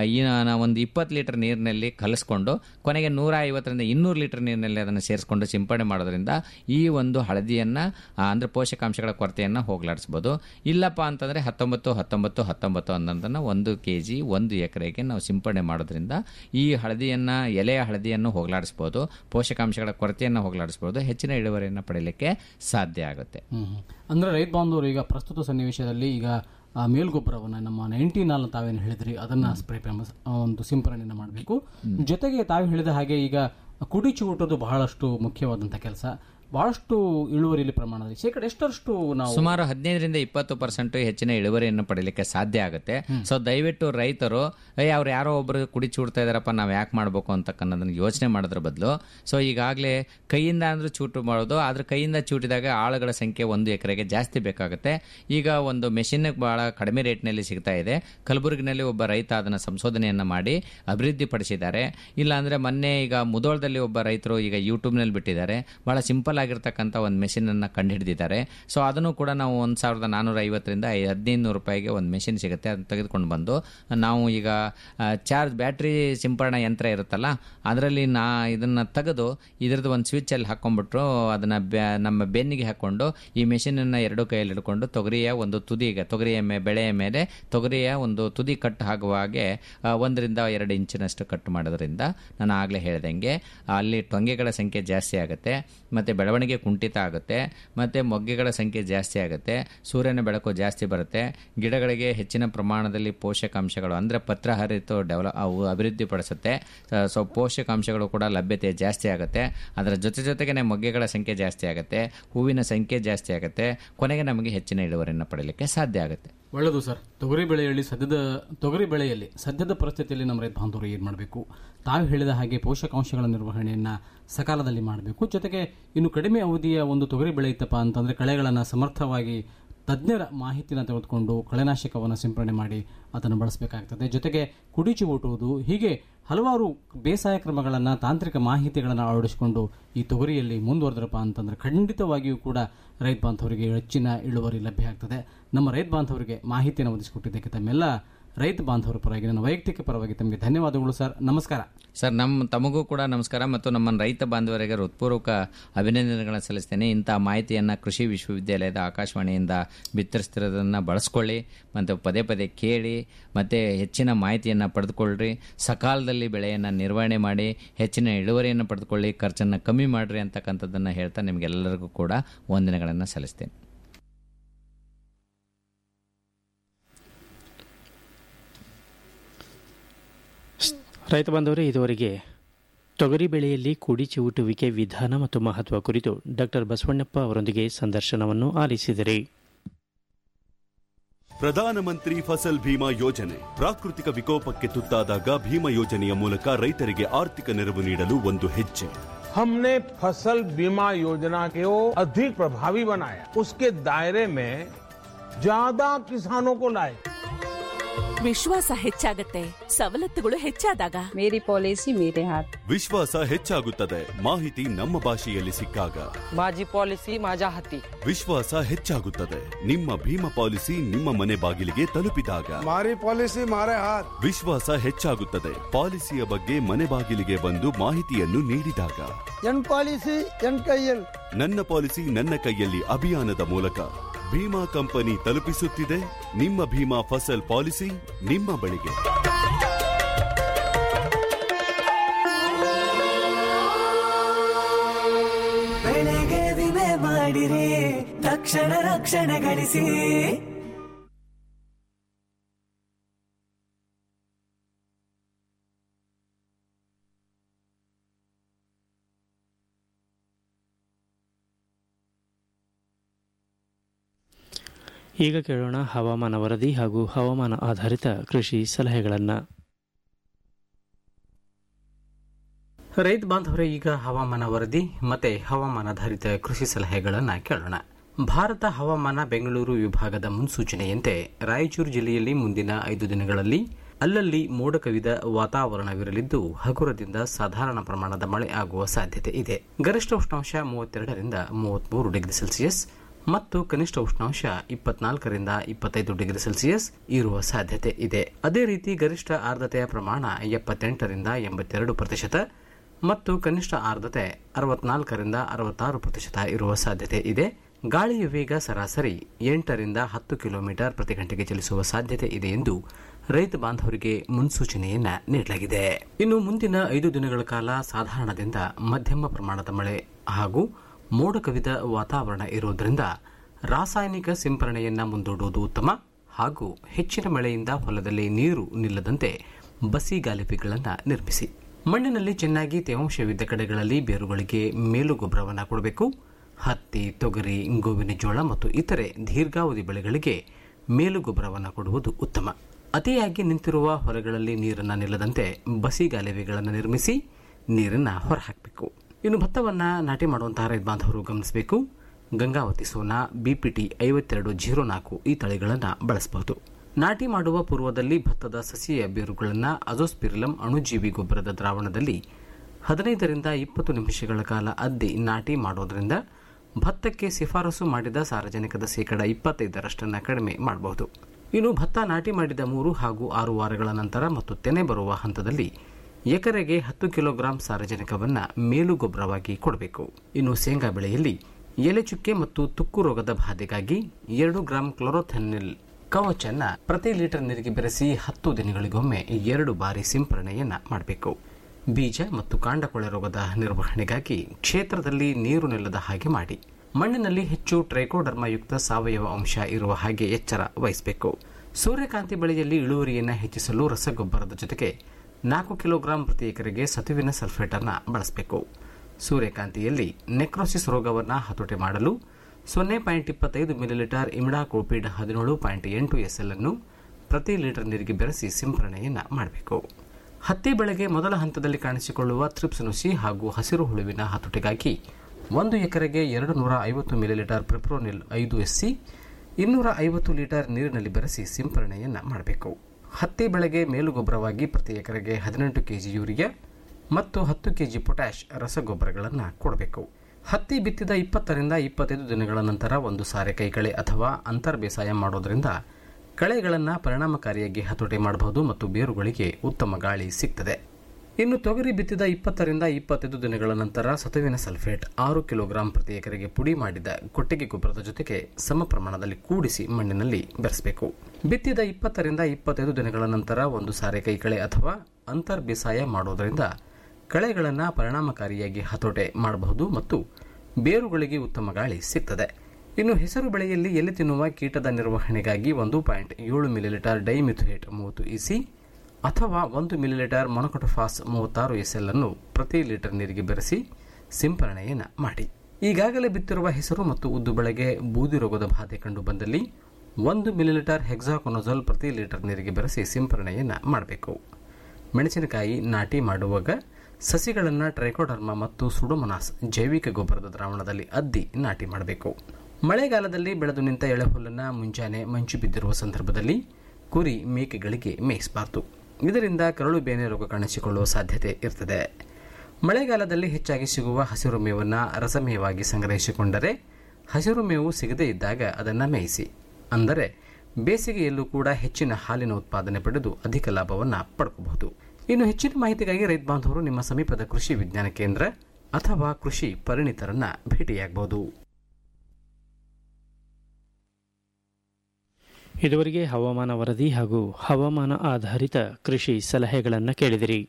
ಒಂದು ಇಪ್ಪತ್ತು ಲೀಟರ್ ನೀರಿನಲ್ಲಿ ಕಲಿಸ್ಕೊಂಡು ಕೊನೆಗೆ ನೂರ ಐವತ್ತರಿಂದ ಇನ್ನೂರು ಲೀಟರ್ ನೀರಿನಲ್ಲಿ ಅದನ್ನು ಸೇರಿಸ್ಕೊಂಡು ಸಿಂಪಡಣೆ ಮಾಡೋದ್ರಿಂದ ಈ ಒಂದು ಹಳದಿಯನ್ನು ಅಂದರೆ ಪೋಷಕಾಂಶಗಳ ಕೊರತೆಯನ್ನು ಹೋಗಲಾಡಿಸ್ಬೋದು ಇಲ್ಲಪ್ಪ ಅಂತಂದರೆ ಹತ್ತೊಂಬತ್ತು ಹತ್ತೊಂಬತ್ತು ಹತ್ತೊಂಬತ್ತು ಅನ್ನೋದನ್ನು ಒಂದು ಕೆ ಜಿ ಒಂದು ಎಕರೆಗೆ ನಾವು ಸಿಂಪಡಣೆ ಮಾಡೋದ್ರಿಂದ ಈ ಹಳದಿಯನ್ನು ಎಲೆಯ ಹಳದಿಯನ್ನು ಹೋಗಲಾಡಿಸ್ಬೋದು ಪೋಷಕಾಂಶಗಳ ಕೊರತೆಯನ್ನು ಹೋಗಲಾಡಿಸ್ಬೋದು ಹೆಚ್ಚಿನ ಇಳುವರಿಯನ್ನು ಪಡೆಯಲಿಕ್ಕೆ ಸಾಧ್ಯ ಆಗುತ್ತೆ ಹ್ಮ್ ಹ್ಮ್. ಅಂದ್ರೆ ರೈತ ಬಾಂಧವರು ಈಗ ಪ್ರಸ್ತುತ ಸನ್ನಿವೇಶದಲ್ಲಿ ಈಗ ಆ ಮೇಲ್ಗೊಬ್ಬರವನ್ನ ನಮ್ಮ ನೈಂಟಿ ನಾಲ್ ತಾವೇನು ಹೇಳಿದ್ರಿ ಅದನ್ನ ಸ್ಪ್ರೇ ಒಂದು ಸಿಂಪರಣೆಯನ್ನು ಮಾಡಬೇಕು ಜೊತೆಗೆ ತಾವು ಹೇಳಿದ ಹಾಗೆ ಈಗ ಕುಡಿ ಚೂಟೋದು ಬಹಳಷ್ಟು ಮುಖ್ಯವಾದಂಥ ಕೆಲಸ ಬಹಳಷ್ಟು ಇಳುವರಿಯಲ್ಲಿ ಪ್ರಮಾಣದಲ್ಲಿ ಶೇಕಡ ಎಷ್ಟರಷ್ಟು ನಾವು ಸುಮಾರು ಹದಿನೈದರಿಂದ ಇಪ್ಪತ್ತು ಪರ್ಸೆಂಟ್ ಹೆಚ್ಚಿನ ಇಳುವರಿಯನ್ನು ಪಡೀಲಿಕ್ಕೆ ಸಾಧ್ಯ ಆಗುತ್ತೆ ಸೊ ದಯವಿಟ್ಟು ರೈತರು ಏ ಅವ್ರು ಯಾರೋ ಒಬ್ರು ಕುಡಿ ಚೂಡ್ತಾ ಇದಾರಪ್ಪ ನಾವು ಯಾಕೆ ಮಾಡಬೇಕು ಅಂತಕ್ಕನ್ನೋದನ್ನ ಯೋಚನೆ ಮಾಡೋದ್ರ ಬದಲು ಸೊ ಈಗಾಗಲೇ ಕೈಯಿಂದ ಅಂದ್ರೆ ಚೂಟು ಮಾಡೋದು ಆದ್ರೆ ಕೈಯಿಂದ ಚೂಟಿದಾಗ ಆಳುಗಳ ಸಂಖ್ಯೆ ಒಂದು ಎಕರೆಗೆ ಜಾಸ್ತಿ ಬೇಕಾಗುತ್ತೆ ಈಗ ಒಂದು ಮೆಷಿನ್ ಬಹಳ ಕಡಿಮೆ ರೇಟ್ನಲ್ಲಿ ಸಿಗ್ತಾ ಇದೆ ಕಲಬುರಗಿನಲ್ಲಿ ಒಬ್ಬ ರೈತ ಅದನ್ನು ಸಂಶೋಧನೆಯನ್ನು ಮಾಡಿ ಅಭಿವೃದ್ಧಿ ಪಡಿಸಿದ್ದಾರೆ ಇಲ್ಲ ಅಂದ್ರೆ ಮೊನ್ನೆ ಈಗ ಮುದೋಳದಲ್ಲಿ ಒಬ್ಬ ರೈತರು ಈಗ ಯೂಟ್ಯೂಬ್ನಲ್ಲಿ ಬಿಟ್ಟಿದ್ದಾರೆ ಬಹಳ ಸಿಂಪಲ್ ಪೋರ್ಟಬಲ್ ಆಗಿರ್ತಕ್ಕಂಥ ಒಂದು ಮೆಷಿನನ್ನು ಕಂಡುಹಿಡಿದಿದ್ದಾರೆ ಸೊ ಅದನ್ನು ಕೂಡ ನಾವು ಒಂದು ಸಾವಿರದ ನಾನ್ನೂರ ಐವತ್ತರಿಂದ ಹದಿನೈದು ನೂರು ರೂಪಾಯಿಗೆ ಒಂದು ಮೆಷಿನ್ ಸಿಗುತ್ತೆ ಅದನ್ನು ತೆಗೆದುಕೊಂಡು ಬಂದು ನಾವು ಈಗ ಚಾರ್ಜ್ ಬ್ಯಾಟ್ರಿ ಸಿಂಪರಣಾ ಯಂತ್ರ ಇರುತ್ತಲ್ಲ ಅದರಲ್ಲಿ ನಾ ಇದನ್ನು ತೆಗೆದು ಇದ್ರದ್ದು ಒಂದು ಸ್ವಿಚ್ಚಲ್ಲಿ ಹಾಕ್ಕೊಂಡ್ಬಿಟ್ರು ಅದನ್ನು ನಮ್ಮ ಬೆನ್ನಿಗೆ ಹಾಕ್ಕೊಂಡು ಈ ಮೆಷಿನನ್ನು ಎರಡು ಕೈಯಲ್ಲಿ ಹಿಡ್ಕೊಂಡು ತೊಗರಿಯ ಒಂದು ತುದಿಗೆ ತೊಗರಿಯ ಮೇ ಬೆಳೆಯ ಮೇಲೆ ತೊಗರಿಯ ಒಂದು ತುದಿ ಕಟ್ ಆಗುವ ಹಾಗೆ ಆ, ಒಂದರಿಂದ ಎರಡು ಇಂಚಿನಷ್ಟು ಕಟ್ ಮಾಡೋದ್ರಿಂದ ನಾನು ಆಗಲೇ ಹೇಳ್ದಂಗೆ ಅಲ್ಲಿ ಟೊಂಗೆಗಳ ಸಂಖ್ಯೆ ಜಾಸ್ತಿ ಆಗುತ್ತೆ ಮತ್ತು ಬೆಳವಣಿಗೆ ಕುಂಠಿತ ಆಗುತ್ತೆ ಮತ್ತು ಮೊಗ್ಗೆಗಳ ಸಂಖ್ಯೆ ಜಾಸ್ತಿ ಆಗುತ್ತೆ ಸೂರ್ಯನ ಬೆಳಕು ಜಾಸ್ತಿ ಬರುತ್ತೆ ಗಿಡಗಳಿಗೆ ಹೆಚ್ಚಿನ ಪ್ರಮಾಣದಲ್ಲಿ ಪೋಷಕಾಂಶಗಳು ಅಂದರೆ ಪತ್ರಹರಿತು ಡೆವಲಪ್ ಅವು ಅಭಿವೃದ್ಧಿಪಡಿಸುತ್ತೆ ಸೊ ಪೋಷಕಾಂಶಗಳು ಕೂಡ ಲಭ್ಯತೆ ಜಾಸ್ತಿ ಆಗುತ್ತೆ ಅದರ ಜೊತೆ ಜೊತೆಗೇ ಮೊಗ್ಗೆಗಳ ಸಂಖ್ಯೆ ಜಾಸ್ತಿ ಆಗುತ್ತೆ ಹೂವಿನ ಸಂಖ್ಯೆ ಜಾಸ್ತಿ ಆಗುತ್ತೆ ಕೊನೆಗೆ ನಮಗೆ ಹೆಚ್ಚಿನ ಇಳುವರಿಯನ್ನು ಪಡೀಲಿಕ್ಕೆ ಸಾಧ್ಯ ಆಗುತ್ತೆ ಒಳ್ಳೆಯದು ಸರ್ ತೊಗರಿ ಬೆಳೆಯಲ್ಲಿ ಸದ್ಯದ ತೊಗರಿ ಬೆಳೆಯಲ್ಲಿ ಸದ್ಯದ ಪರಿಸ್ಥಿತಿಯಲ್ಲಿ ನಮ್ಮ ರೈತ ಬಾಂಧವರು ಏನು ಮಾಡಬೇಕು ತಾವು ಹೇಳಿದ ಹಾಗೆ ಪೋಷಕಾಂಶಗಳ ನಿರ್ವಹಣೆಯನ್ನು ಸಕಾಲದಲ್ಲಿ ಮಾಡಬೇಕು ಜೊತೆಗೆ ಇನ್ನು ಕಡಿಮೆ ಅವಧಿಯ ಒಂದು ತೊಗರಿ ಬೆಳೆ ಇತ್ತಪ್ಪ ಅಂತಂದರೆ ಕಳೆಗಳನ್ನು ಸಮರ್ಥವಾಗಿ ತಜ್ಞರ ಮಾಹಿತಿನ ತೆಗೆದುಕೊಂಡು ಕಳೆನಾಶಕವನ್ನು ಸಿಂಪರಣೆ ಮಾಡಿ ಅದನ್ನು ಬಳಸಬೇಕಾಗ್ತದೆ ಜೊತೆಗೆ ಕುಡಿಚಿ ಊಟುವುದು ಹೀಗೆ ಹಲವಾರು ಬೇಸಾಯ ಕ್ರಮಗಳನ್ನು ತಾಂತ್ರಿಕ ಮಾಹಿತಿಗಳನ್ನು ಅಳವಡಿಸಿಕೊಂಡು ಈ ತೊಗರಿಯಲ್ಲಿ ಮುಂದುವರೆದ್ರಪ್ಪ ಅಂತಂದ್ರೆ ಖಂಡಿತವಾಗಿಯೂ ಕೂಡ ರೈತ ಬಾಂಧವರಿಗೆ ಹೆಚ್ಚಿನ ಇಳುವರಿ ಲಭ್ಯ ಆಗ್ತದೆ ನಮ್ಮ ರೈತ ಬಾಂಧವರಿಗೆ ಮಾಹಿತಿಯನ್ನು ಒದಗಿಸಿಕೊಟ್ಟಿದ್ದಕ್ಕೆ ತಮ್ಮೆಲ್ಲ ರೈತ ಬಾಂಧವರ ಪರವಾಗಿ ನನ್ನ ವೈಯಕ್ತಿಕ ಪರವಾಗಿ ತಮಗೆ ಧನ್ಯವಾದಗಳು ಸರ್ ನಮಸ್ಕಾರ ಸರ್ ನಮ್ಮ ತಮಗೂ ಕೂಡ ನಮಸ್ಕಾರ ಮತ್ತು ನಮ್ಮ ರೈತ ಬಾಂಧವರಿಗೆ ಹೃತ್ಪೂರ್ವಕ ಅಭಿನಂದನೆಗಳನ್ನು ಸಲ್ಲಿಸ್ತೇನೆ ಇಂಥ ಮಾಹಿತಿಯನ್ನು ಕೃಷಿ ವಿಶ್ವವಿದ್ಯಾಲಯದ ಆಕಾಶವಾಣಿಯಿಂದ ಬಿತ್ತರಿಸ್ತಿರೋದನ್ನು ಬಳಸ್ಕೊಳ್ಳಿ ಮತ್ತು ಪದೇ ಪದೇ ಕೇಳಿ ಮತ್ತು ಹೆಚ್ಚಿನ ಮಾಹಿತಿಯನ್ನು ಪಡೆದುಕೊಳ್ಳ್ರಿ ಸಕಾಲದಲ್ಲಿ ಬೆಳೆಯನ್ನು ನಿರ್ವಹಣೆ ಮಾಡಿ ಹೆಚ್ಚಿನ ಇಳುವರಿಯನ್ನು ಪಡೆದುಕೊಳ್ಳಿ ಖರ್ಚನ್ನು ಕಮ್ಮಿ ಮಾಡಿರಿ ಅಂತಕ್ಕಂಥದ್ದನ್ನು ಹೇಳ್ತಾ ನಿಮಗೆಲ್ಲರಿಗೂ ಕೂಡ ವಂದನೆಗಳನ್ನು ಸಲ್ಲಿಸ್ತೇನೆ ರೈತ ಬಾಂಧವರೇ ಇದುವರೆಗೆ ತೊಗರಿ ಬೆಳೆಯಲ್ಲಿ ಕುಡಿ ಚಿವುಟುವಿಕೆ ವಿಧಾನ ಮತ್ತು ಮಹತ್ವ ಕುರಿತು ಡಾಕ್ಟರ್ ಬಸವಣ್ಣಪ್ಪ ಅವರೊಂದಿಗೆ ಸಂದರ್ಶನವನ್ನು ಆಲಿಸಿದಿರಿ ಪ್ರಧಾನಮಂತ್ರಿ ಫಸಲ್ ಭೀಮಾ ಯೋಜನೆ ಪ್ರಾಕೃತಿಕ ವಿಕೋಪಕ್ಕೆ ತುತ್ತಾದಾಗ ಭೀಮಾ ಯೋಜನೆಯ ಮೂಲಕ ರೈತರಿಗೆ ಆರ್ಥಿಕ ನೆರವು ನೀಡಲು ಒಂದು ಹೆಜ್ಜೆ हमने फसल बीमा योजना को अधिक प्रभावी बनाया उसके दायरे में ज्यादा किसानों को लाए ವಿಶ್ವಾಸ ಹೆಚ್ಚಾಗತ್ತೆ ಸವಲತ್ತುಗಳು ಹೆಚ್ಚಾದಾಗ ಮೇರಿ ಪಾಲಿಸಿ ಮೇರೆ ಹಾತ್ ವಿಶ್ವಾಸ ಹೆಚ್ಚಾಗುತ್ತದೆ ಮಾಹಿತಿ ನಮ್ಮ ಭಾಷೆಯಲ್ಲಿ ಸಿಕ್ಕಾಗ माझी पॉलिसी माझ्या हाती ವಿಶ್ವಾಸ ಹೆಚ್ಚಾಗುತ್ತದೆ ನಿಮ್ಮ ಭೀಮಾ ಪಾಲಿಸಿ ನಿಮ್ಮ ಮನೆ ಬಾಗಿಲಿಗೆ ತಲುಪಿದಾಗ ಮಾರಿ ಪಾಲಿಸಿ ಮಾರೆ ಹಾತ್ ವಿಶ್ವಾಸ ಹೆಚ್ಚಾಗುತ್ತದೆ ಪಾಲಿಸಿಯ ಬಗ್ಗೆ ಮನೆ ಬಾಗಿಲಿಗೆ ಬಂದು ಮಾಹಿತಿಯನ್ನು ನೀಡಿದಾಗ ಎನ್ ಪಾಲಿಸಿ ಎನ್ ಕೈಯಲ್ ನನ್ನ ಪಾಲಿಸಿ ನನ್ನ ಕೈಯಲ್ಲಿ ಅಭಿಯಾನದ ಮೂಲಕ ಭೀಮಾ ಕಂಪನಿ ತಲುಪಿಸುತ್ತಿದೆ ನಿಮ್ಮ ಭೀಮಾ ಫಸಲ್ ಪಾಲಿಸಿ ನಿಮ್ಮ ಬಳಿಗೆ ಬೆಳೆಗೆ ವಿಮೆ ಮಾಡಿರಿ ತಕ್ಷಣ ರಕ್ಷಣೆ ಗಳಿಸಿ ಈಗ ಕೇಳೋಣ ಹವಾಮಾನ ವರದಿ ಹಾಗೂ ಹವಾಮಾನ ಆಧಾರಿತ ಕೃಷಿ ಸಲಹೆಗಳನ್ನು ರೈತ ಬಾಂಧವರೇ ಈಗ ಹವಾಮಾನ ವರದಿ ಮತ್ತೆ ಹವಾಮಾನಾಧಾರಿತ ಕೃಷಿ ಸಲಹೆಗಳನ್ನು ಕೇಳೋಣ ಭಾರತ ಹವಾಮಾನ ಬೆಂಗಳೂರು ವಿಭಾಗದ ಮುನ್ಸೂಚನೆಯಂತೆ ರಾಯಚೂರು ಜಿಲ್ಲೆಯಲ್ಲಿ ಮುಂದಿನ ಐದು ದಿನಗಳಲ್ಲಿ ಅಲ್ಲಲ್ಲಿ ಮೋಡ ಕವಿದ ವಾತಾವರಣವಿರಲಿದ್ದು ಹಗುರದಿಂದ ಸಾಧಾರಣ ಪ್ರಮಾಣದ ಮಳೆ ಆಗುವ ಸಾಧ್ಯತೆ ಇದೆ ಗರಿಷ್ಠ ಉಷ್ಣಾಂಶ ಮೂವತ್ತೆರಡರಿಂದ ಮೂವತ್ಮೂರು ಡಿಗ್ರಿ ಸೆಲ್ಸಿಯಸ್ ಮತ್ತು ಕನಿಷ್ಠ ಉಷ್ಣಾಂಶ ಇಪ್ಪತ್ನಾಲ್ಕರಿಂದ ಇಪ್ಪತ್ತೈದು ಡಿಗ್ರಿ ಸೆಲ್ಸಿಯಸ್ ಇರುವ ಸಾಧ್ಯತೆ ಇದೆ ಅದೇ ರೀತಿ ಗರಿಷ್ಠ ಆರ್ದ್ರತೆಯ ಪ್ರಮಾಣ ಎಪ್ಪತ್ತೆಂಟರಿಂದ ಎಂಬತ್ತೆರಡು ಪ್ರತಿಶತ ಮತ್ತು ಕನಿಷ್ಠ ಆರ್ದ್ರತೆ ಅರವತ್ನಾಲ್ಕರಿಂದ ಅರವತ್ತಾರು ಪ್ರತಿಶತ ಇರುವ ಸಾಧ್ಯತೆ ಇದೆ ಗಾಳಿಯ ವೇಗ ಸರಾಸರಿ ಎಂಟರಿಂದ ಹತ್ತು ಕಿಲೋಮೀಟರ್ ಪ್ರತಿ ಗಂಟೆಗೆ ಚಲಿಸುವ ಸಾಧ್ಯತೆ ಇದೆ ಎಂದು ರೈತ ಬಾಂಧವರಿಗೆ ಮುನ್ಸೂಚನೆಯನ್ನ ನೀಡಲಾಗಿದೆ ಇನ್ನು ಮುಂದಿನ ಐದು ದಿನಗಳ ಕಾಲ ಸಾಧಾರಣದಿಂದ ಮಧ್ಯಮ ಪ್ರಮಾಣದ ಮಳೆ ಹಾಗೂ ಮೋಡ ಕವಿದ ವಾತಾವರಣ ಇರುವುದರಿಂದ ರಾಸಾಯನಿಕ ಸಿಂಪರಣೆಯನ್ನ ಮುಂದೂಡುವುದು ಉತ್ತಮ ಹಾಗೂ ಹೆಚ್ಚಿನ ಮಳೆಯಿಂದ ಹೊಲದಲ್ಲಿ ನೀರು ನಿಲ್ಲದಂತೆ ಬಸಿಗಾಲಿಪಿಗಳನ್ನು ನಿರ್ಮಿಸಿ ಮಣ್ಣಿನಲ್ಲಿ ಚೆನ್ನಾಗಿ ತೇವಾಂಶವಿದ್ದ ಕಡೆಗಳಲ್ಲಿ ಬೇರುಗಳಿಗೆ ಮೇಲು ಗೊಬ್ಬರವನ್ನು ಕೊಡಬೇಕು ಹತ್ತಿ ತೊಗರಿ ಗೋವಿನ ಜೋಳ ಮತ್ತು ಇತರೆ ದೀರ್ಘಾವಧಿ ಬೆಳೆಗಳಿಗೆ ಮೇಲು ಗೊಬ್ಬರವನ್ನು ಕೊಡುವುದು ಉತ್ತಮ ಅತಿಯಾಗಿ ನಿಂತಿರುವ ಹೊಲಗಳಲ್ಲಿ ನೀರನ್ನು ನಿಲ್ಲದಂತೆ ಬಸಿಗಾಲುವೆಗಳನ್ನು ನಿರ್ಮಿಸಿ ನೀರನ್ನು ಹೊರಹಾಕಬೇಕು ಇನ್ನು ಭತ್ತವನ್ನ ನಾಟಿ ಮಾಡುವಂತಹ ರೈತ ಬಾಂಧವರು ಗಮನಿಸಬೇಕು ಗಂಗಾವತಿ ಸೋನಾ ಬಿಪಿಟಿ ಐವತ್ತೆರಡು ಜೀರೋ ನಾಲ್ಕು ಈ ತಳಿಗಳನ್ನು ಬಳಸಬಹುದು ನಾಟಿ ಮಾಡುವ ಪೂರ್ವದಲ್ಲಿ ಭತ್ತದ ಸಸಿಯ ಬೇರುಗಳನ್ನು ಅಜೋಸ್ಪಿರಿಲಂ ಅಣುಜೀವಿ ಗೊಬ್ಬರದ ದ್ರಾವಣದಲ್ಲಿ ಹದಿನೈದರಿಂದ ಇಪ್ಪತ್ತು ನಿಮಿಷಗಳ ಕಾಲ ಅದ್ದಿ ನಾಟಿ ಮಾಡೋದ್ರಿಂದ ಭತ್ತಕ್ಕೆ ಶಿಫಾರಸು ಮಾಡಿದ ಸಾರಜನಕದ ಶೇಕಡ ಇಪ್ಪತ್ತೈದರಷ್ಟನ್ನು ಕಡಿಮೆ ಮಾಡಬಹುದು ಇನ್ನು ಭತ್ತ ನಾಟಿ ಮಾಡಿದ ಮೂರು ಹಾಗೂ ಆರು ವಾರಗಳ ನಂತರ ಮತ್ತು ತೆನೆ ಬರುವ ಹಂತದಲ್ಲಿ ಎಕರೆಗೆ ಹತ್ತು ಕಿಲೋಗ್ರಾಂ ಸಾರಜನಕವನ್ನು ಮೇಲು ಗೊಬ್ಬರವಾಗಿ ಕೊಡಬೇಕು ಇನ್ನು ಶೇಂಗಾ ಬೆಳೆಯಲ್ಲಿ ಎಲೆ ಚುಕ್ಕೆ ಮತ್ತು ತುಕ್ಕು ರೋಗದ ಬಾಧೆಗಾಗಿ ಎರಡು ಗ್ರಾಂ ಕ್ಲೋರೋಥೆನಿಲ್ ಕವಚನ್ನ ಪ್ರತಿ ಲೀಟರ್ ನೀರಿಗೆ ಬೆರೆಸಿ ಹತ್ತು ದಿನಗಳಿಗೊಮ್ಮೆ ಎರಡು ಬಾರಿ ಸಿಂಪರಣೆಯನ್ನ ಮಾಡಬೇಕು ಬೀಜ ಮತ್ತು ಕಾಂಡಕೊಳೆ ರೋಗದ ನಿರ್ವಹಣೆಗಾಗಿ ಕ್ಷೇತ್ರದಲ್ಲಿ ನೀರು ನಿಲ್ಲದ ಹಾಗೆ ಮಾಡಿ ಮಣ್ಣಿನಲ್ಲಿ ಹೆಚ್ಚು ಟ್ರೈಕೋಡರ್ಮಯುಕ್ತ ಸಾವಯವ ಅಂಶ ಇರುವ ಹಾಗೆ ಎಚ್ಚರ ವಹಿಸಬೇಕು ಸೂರ್ಯಕಾಂತಿ ಬೆಳೆಯಲ್ಲಿ ಇಳುವರಿಯನ್ನು ಹೆಚ್ಚಿಸಲು ರಸಗೊಬ್ಬರದ ಜೊತೆಗೆ ನಾಲ್ಕು ಕಿಲೋಗ್ರಾಂ ಪ್ರತಿ ಎಕರೆಗೆ ಸತುವಿನ ಸಲ್ಫೇಟ್ ಅನ್ನು ಬಳಸಬೇಕು ಸೂರ್ಯಕಾಂತಿಯಲ್ಲಿ ನೆಕ್ರೋಸಿಸ್ ರೋಗವನ್ನು ಹತೋಟಿ ಮಾಡಲು ಸೊನ್ನೆ ಪಾಯಿಂಟ್ ಇಪ್ಪತ್ತೈದು ಮಿಲಿಲೀಟರ್ ಇಮಿಡಾಕೋಪಿಡ್ ಹದಿನೇಳು ಪಾಯಿಂಟ್ ಎಂಟು ಎಸ್ಎಲ್ ಅನ್ನು ಪ್ರತಿ ಲೀಟರ್ ನೀರಿಗೆ ಬೆರೆಸಿ ಸಿಂಪರಣೆಯನ್ನು ಮಾಡಬೇಕು ಹತ್ತಿ ಬೆಳೆಗೆ ಮೊದಲ ಹಂತದಲ್ಲಿ ಕಾಣಿಸಿಕೊಳ್ಳುವ ಥ್ರಿಪ್ಸ್ ನುಸಿ ಹಾಗೂ ಹಸಿರು ಹುಳುವಿನ ಹತೋಟಿಗಾಗಿ ಒಂದು ಎಕರೆಗೆ ಎರಡು ನೂರ ಐವತ್ತು ಮಿಲಿಲೀಟರ್ ಪ್ರಿಪ್ರೋನಿಲ್ ಐದು ಎಸ್ಸಿ ಇನ್ನೂರ ಐವತ್ತು ಲೀಟರ್ ನೀರಿನಲ್ಲಿ ಬೆರೆಸಿ ಸಿಂಪರಣೆಯನ್ನು ಮಾಡಬೇಕು ಹತ್ತಿ ಬೆಳೆಗೆ ಮೇಲುಗೊಬ್ಬರವಾಗಿ ಪ್ರತಿ ಎಕರೆಗೆ ಹದಿನೆಂಟು ಕೆಜಿ ಯೂರಿಯಾ ಮತ್ತು ಹತ್ತು ಕೆಜಿ ಪೊಟ್ಯಾಷ್ ರಸಗೊಬ್ಬರಗಳನ್ನು ಕೊಡಬೇಕು ಹತ್ತಿ ಬಿತ್ತಿದ ಇಪ್ಪತ್ತರಿಂದ ಇಪ್ಪತ್ತೈದು ದಿನಗಳ ನಂತರ ಒಂದು ಸಾರೆ ಕೈಕಳೆ ಅಥವಾ ಅಂತರ್ ಬೇಸಾಯ ಮಾಡೋದ್ರಿಂದ ಕಳೆಗಳನ್ನು ಪರಿಣಾಮಕಾರಿಯಾಗಿ ಹತೋಟಿ ಮಾಡಬಹುದು ಮತ್ತು ಬೇರುಗಳಿಗೆ ಉತ್ತಮ ಗಾಳಿ ಸಿಗ್ತದೆ ಇನ್ನು ತೊಗರಿ ಬಿತ್ತಿದ ಇಪ್ಪತ್ತರಿಂದ ಇಪ್ಪತ್ತೈದು ದಿನಗಳ ನಂತರ ಸತುವಿನ ಸಲ್ಫೇಟ್ ಆರು ಕಿಲೋಗ್ರಾಂ ಪ್ರತಿ ಎಕರೆಗೆ ಪುಡಿ ಮಾಡಿದ ಕೊಟ್ಟಿಗೆ ಗೊಬ್ಬರದ ಜೊತೆಗೆ ಸಮ ಪ್ರಮಾಣದಲ್ಲಿ ಕೂಡಿಸಿ ಮಣ್ಣಿನಲ್ಲಿ ಬೆರೆಸಬೇಕು ಬಿತ್ತಿದ ಇಪ್ಪತ್ತರಿಂದ ಇಪ್ಪತ್ತೈದು ದಿನಗಳ ನಂತರ ಒಂದು ಸಾರೆ ಕೈಕಳೆ ಅಥವಾ ಅಂತರ್ ಬೇಸಾಯ ಮಾಡೋದರಿಂದ ಕಳೆಗಳನ್ನು ಪರಿಣಾಮಕಾರಿಯಾಗಿ ಹತೋಟೆ ಮಾಡಬಹುದು ಮತ್ತು ಬೇರುಗಳಿಗೆ ಉತ್ತಮ ಗಾಳಿ ಸಿಗ್ತದೆ ಇನ್ನು ಹೆಸರು ಬೆಳೆಯಲ್ಲಿ ಎಲೆ ತಿನ್ನುವ ಕೀಟದ ನಿರ್ವಹಣೆಗಾಗಿ ಒಂದು ಪಾಯಿಂಟ್ ಏಳು ಮಿಲಿಲೀಟರ್ ಡೈಮಿಥುಯೇಟ್ ಮೂವತ್ತು ಇಸಿ ಅಥವಾ ಒಂದು ಮಿಲಿಲೀಟರ್ ಮೊನೊಕೊಟೊಫಾಸ್ ಮೂವತ್ತಾರು ಎಸ್ಎಲ್ ಅನ್ನು ಪ್ರತಿ ಲೀಟರ್ ನೀರಿಗೆ ಬೆರೆಸಿ ಸಿಂಪರಣೆಯನ್ನು ಮಾಡಿ ಈಗಾಗಲೇ ಬಿತ್ತಿರುವ ಹೆಸರು ಮತ್ತು ಉದ್ದು ಬೆಳೆಗೆ ಬೂದಿ ರೋಗದ ಬಾಧೆ ಕಂಡು ಬಂದಲ್ಲಿ ಒಂದು ಮಿಲಿಲೀಟರ್ ಹೆಕ್ಸಾಕೊನೊಜಲ್ ಪ್ರತಿ ಲೀಟರ್ ನೀರಿಗೆ ಬೆರೆಸಿ ಸಿಂಪರಣೆಯನ್ನು ಮಾಡಬೇಕು ಮೆಣಸಿನಕಾಯಿ ನಾಟಿ ಮಾಡುವಾಗ ಸಸಿಗಳನ್ನು ಟ್ರೈಕೋಡರ್ಮ ಮತ್ತು ಸುಡೋಮನಾಸ್ ಜೈವಿಕ ಗೊಬ್ಬರದ ದ್ರಾವಣದಲ್ಲಿ ಅದ್ದಿ ನಾಟಿ ಮಾಡಬೇಕು ಮಳೆಗಾಲದಲ್ಲಿ ಬೆಳೆದು ನಿಂತ ಎಳೆಹುಲ್ಲನ್ನು ಮುಂಜಾನೆ ಮಂಚು ಬಿದ್ದಿರುವ ಸಂದರ್ಭದಲ್ಲಿ ಕುರಿ ಮೇಕೆಗಳಿಗೆ ಮೇಯಿಸಬಾರದು ಇದರಿಂದ ಕರಳು ಬೇನೆ ರೋಗ ಕಾಣಿಸಿಕೊಳ್ಳುವ ಸಾಧ್ಯತೆ ಇರ್ತದೆ ಮಳೆಗಾಲದಲ್ಲಿ ಹೆಚ್ಚಾಗಿ ಸಿಗುವ ಹಸಿರು ಮೇವನ್ನು ರಸಮೇವಾಗಿ ಸಂಗ್ರಹಿಸಿಕೊಂಡರೆ ಹಸಿರು ಮೇವು ಸಿಗದೇ ಇದ್ದಾಗ ಅದನ್ನು ಮೇಯಿಸಿ ಅಂದರೆ ಬೇಸಿಗೆಯಲ್ಲೂ ಕೂಡ ಹೆಚ್ಚಿನ ಹಾಲಿನ ಉತ್ಪಾದನೆ ಪಡೆದು ಅಧಿಕ ಲಾಭವನ್ನು ಪಡ್ಕೋಬಹುದು ಇನ್ನು ಹೆಚ್ಚಿನ ಮಾಹಿತಿಗಾಗಿ ರೈತ ಬಾಂಧವರು ನಿಮ್ಮ ಸಮೀಪದ ಕೃಷಿ ವಿಜ್ಞಾನ ಕೇಂದ್ರ ಅಥವಾ ಕೃಷಿ ಪರಿಣಿತರನ್ನ ಭೇಟಿಯಾಗಬಹುದು ಇದುವರೆಗೆ ಹವಾಮಾನ ವರದಿ ಹಾಗೂ ಹವಾಮಾನ ಆಧಾರಿತ ಕೃಷಿ ಸಲಹೆಗಳನ್ನು ಕೇಳಿದಿರಿ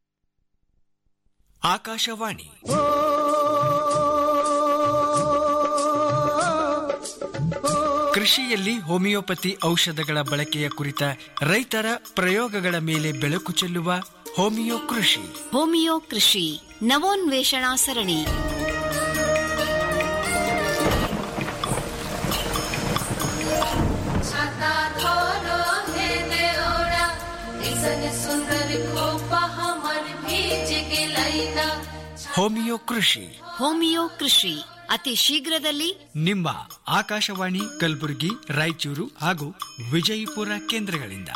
ಆಕಾಶವಾಣಿ ಕೃಷಿಯಲ್ಲಿ ಹೋಮಿಯೋಪತಿ ಔಷಧಗಳ ಬಳಕೆಯ ಕುರಿತ ರೈತರ ಪ್ರಯೋಗಗಳ ಮೇಲೆ ಬೆಳಕು ಚೆಲ್ಲುವ ಹೋಮಿಯೋ ಕೃಷಿ ಹೋಮಿಯೋ ಕೃಷಿ ನವೋನ್ವೇಷಣಾ ಸರಣಿ ಹೋಮಿಯೋ ಕೃಷಿ ಹೋಮಿಯೋ ಕೃಷಿ ಅತಿ ಶೀಘ್ರದಲ್ಲಿ ನಿಮ್ಮ ಆಕಾಶವಾಣಿ ಕಲಬುರಗಿ ರಾಯಚೂರು ಹಾಗೂ ವಿಜಯಪುರ ಕೇಂದ್ರಗಳಿಂದ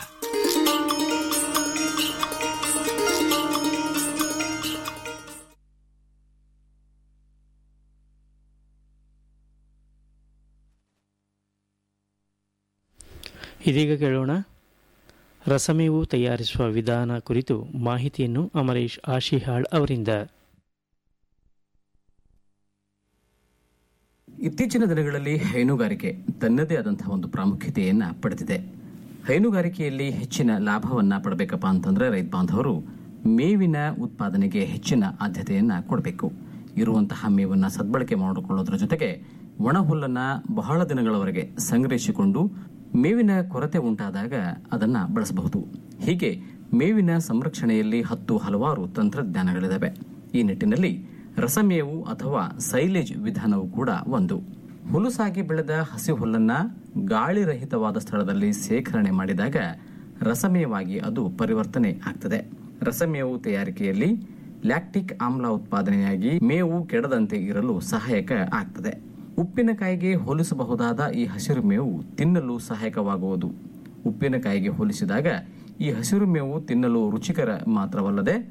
ಇದೀಗ ಕೇಳೋಣ ರಸಮೇವು ತಯಾರಿಸುವ ವಿಧಾನ ಕುರಿತು ಮಾಹಿತಿಯನ್ನು ಅಮರೇಶ್ ಆಶಿಹಾಳ್ ಅವರಿಂದ ಇತ್ತೀಚಿನ ದಿನಗಳಲ್ಲಿ ಹೈನುಗಾರಿಕೆ ತನ್ನದೇ ಆದಂತಹ ಒಂದು ಪ್ರಾಮುಖ್ಯತೆಯನ್ನ ಪಡೆದಿದೆ ಹೈನುಗಾರಿಕೆಯಲ್ಲಿ ಹೆಚ್ಚಿನ ಲಾಭವನ್ನ ಪಡಬೇಕಪ್ಪ ಅಂತಂದ್ರೆ ರೈತ ಬಾಂಧವರು ಮೇವಿನ ಉತ್ಪಾದನೆಗೆ ಹೆಚ್ಚಿನ ಆದ್ಯತೆಯನ್ನ ಕೊಡಬೇಕು ಇರುವಂತಹ ಮೇವನ್ನ ಸದ್ಬಳಕೆ ಮಾಡಿಕೊಳ್ಳೋದ್ರ ಜೊತೆಗೆ ಒಣ ಹುಲ್ಲನ್ನ ಬಹಳ ದಿನಗಳವರೆಗೆ ಸಂಗ್ರಹಿಸಿಕೊಂಡು ಮೇವಿನ ಕೊರತೆ ಉಂಟಾದಾಗ ಅದನ್ನ ಬಳಸಬಹುದು ಹೀಗೆ ಮೇವಿನ ಸಂರಕ್ಷಣೆಯಲ್ಲಿ ಹತ್ತು ಹಲವಾರು ತಂತ್ರಜ್ಞಾನಗಳಿದಾವೆ ಈ ನಿಟ್ಟಿನಲ್ಲಿ ರಸಮೇವು ಅಥವಾ ಸೈಲೇಜ್ ವಿಧಾನವು ಕೂಡ ಒಂದು ಹುಲುಸಾಗಿ ಬೆಳೆದ ಹಸಿ ಹುಲ್ಲನ್ನ ಗಾಳಿರಹಿತವಾದ ಸ್ಥಳದಲ್ಲಿ ಸೇಖರಣೆ ಮಾಡಿದಾಗ ರಸಮೇವಾಗಿ ಅದು ಪರಿವರ್ತನೆ ಆಗ್ತದೆ ರಸಮೇವು ತಯಾರಿಕೆಯಲ್ಲಿ ಲ್ಯಾಕ್ಟಿಕ್ ಆಮ್ಲ ಉತ್ಪಾದನೆಯಾಗಿ ಮೇವು ಕೆಡದಂತೆ ಇರಲು ಸಹಾಯಕ ಆಗ್ತದೆ ಉಪ್ಪಿನಕಾಯಿಗೆ ಹೋಲಿಸಬಹುದಾದ ಈ ಹಸಿರು ಮೇವು ತಿನ್ನಲು ಸಹಾಯಕವಾಗುವುದು ಉಪ್ಪಿನಕಾಯಿಗೆ ಹೋಲಿಸಿದಾಗ ಈ ಹಸಿರು ಮೇವು ತಿನ್ನಲು ರುಚಿಕರ ಮಾತ್ರವಲ್ಲದೆ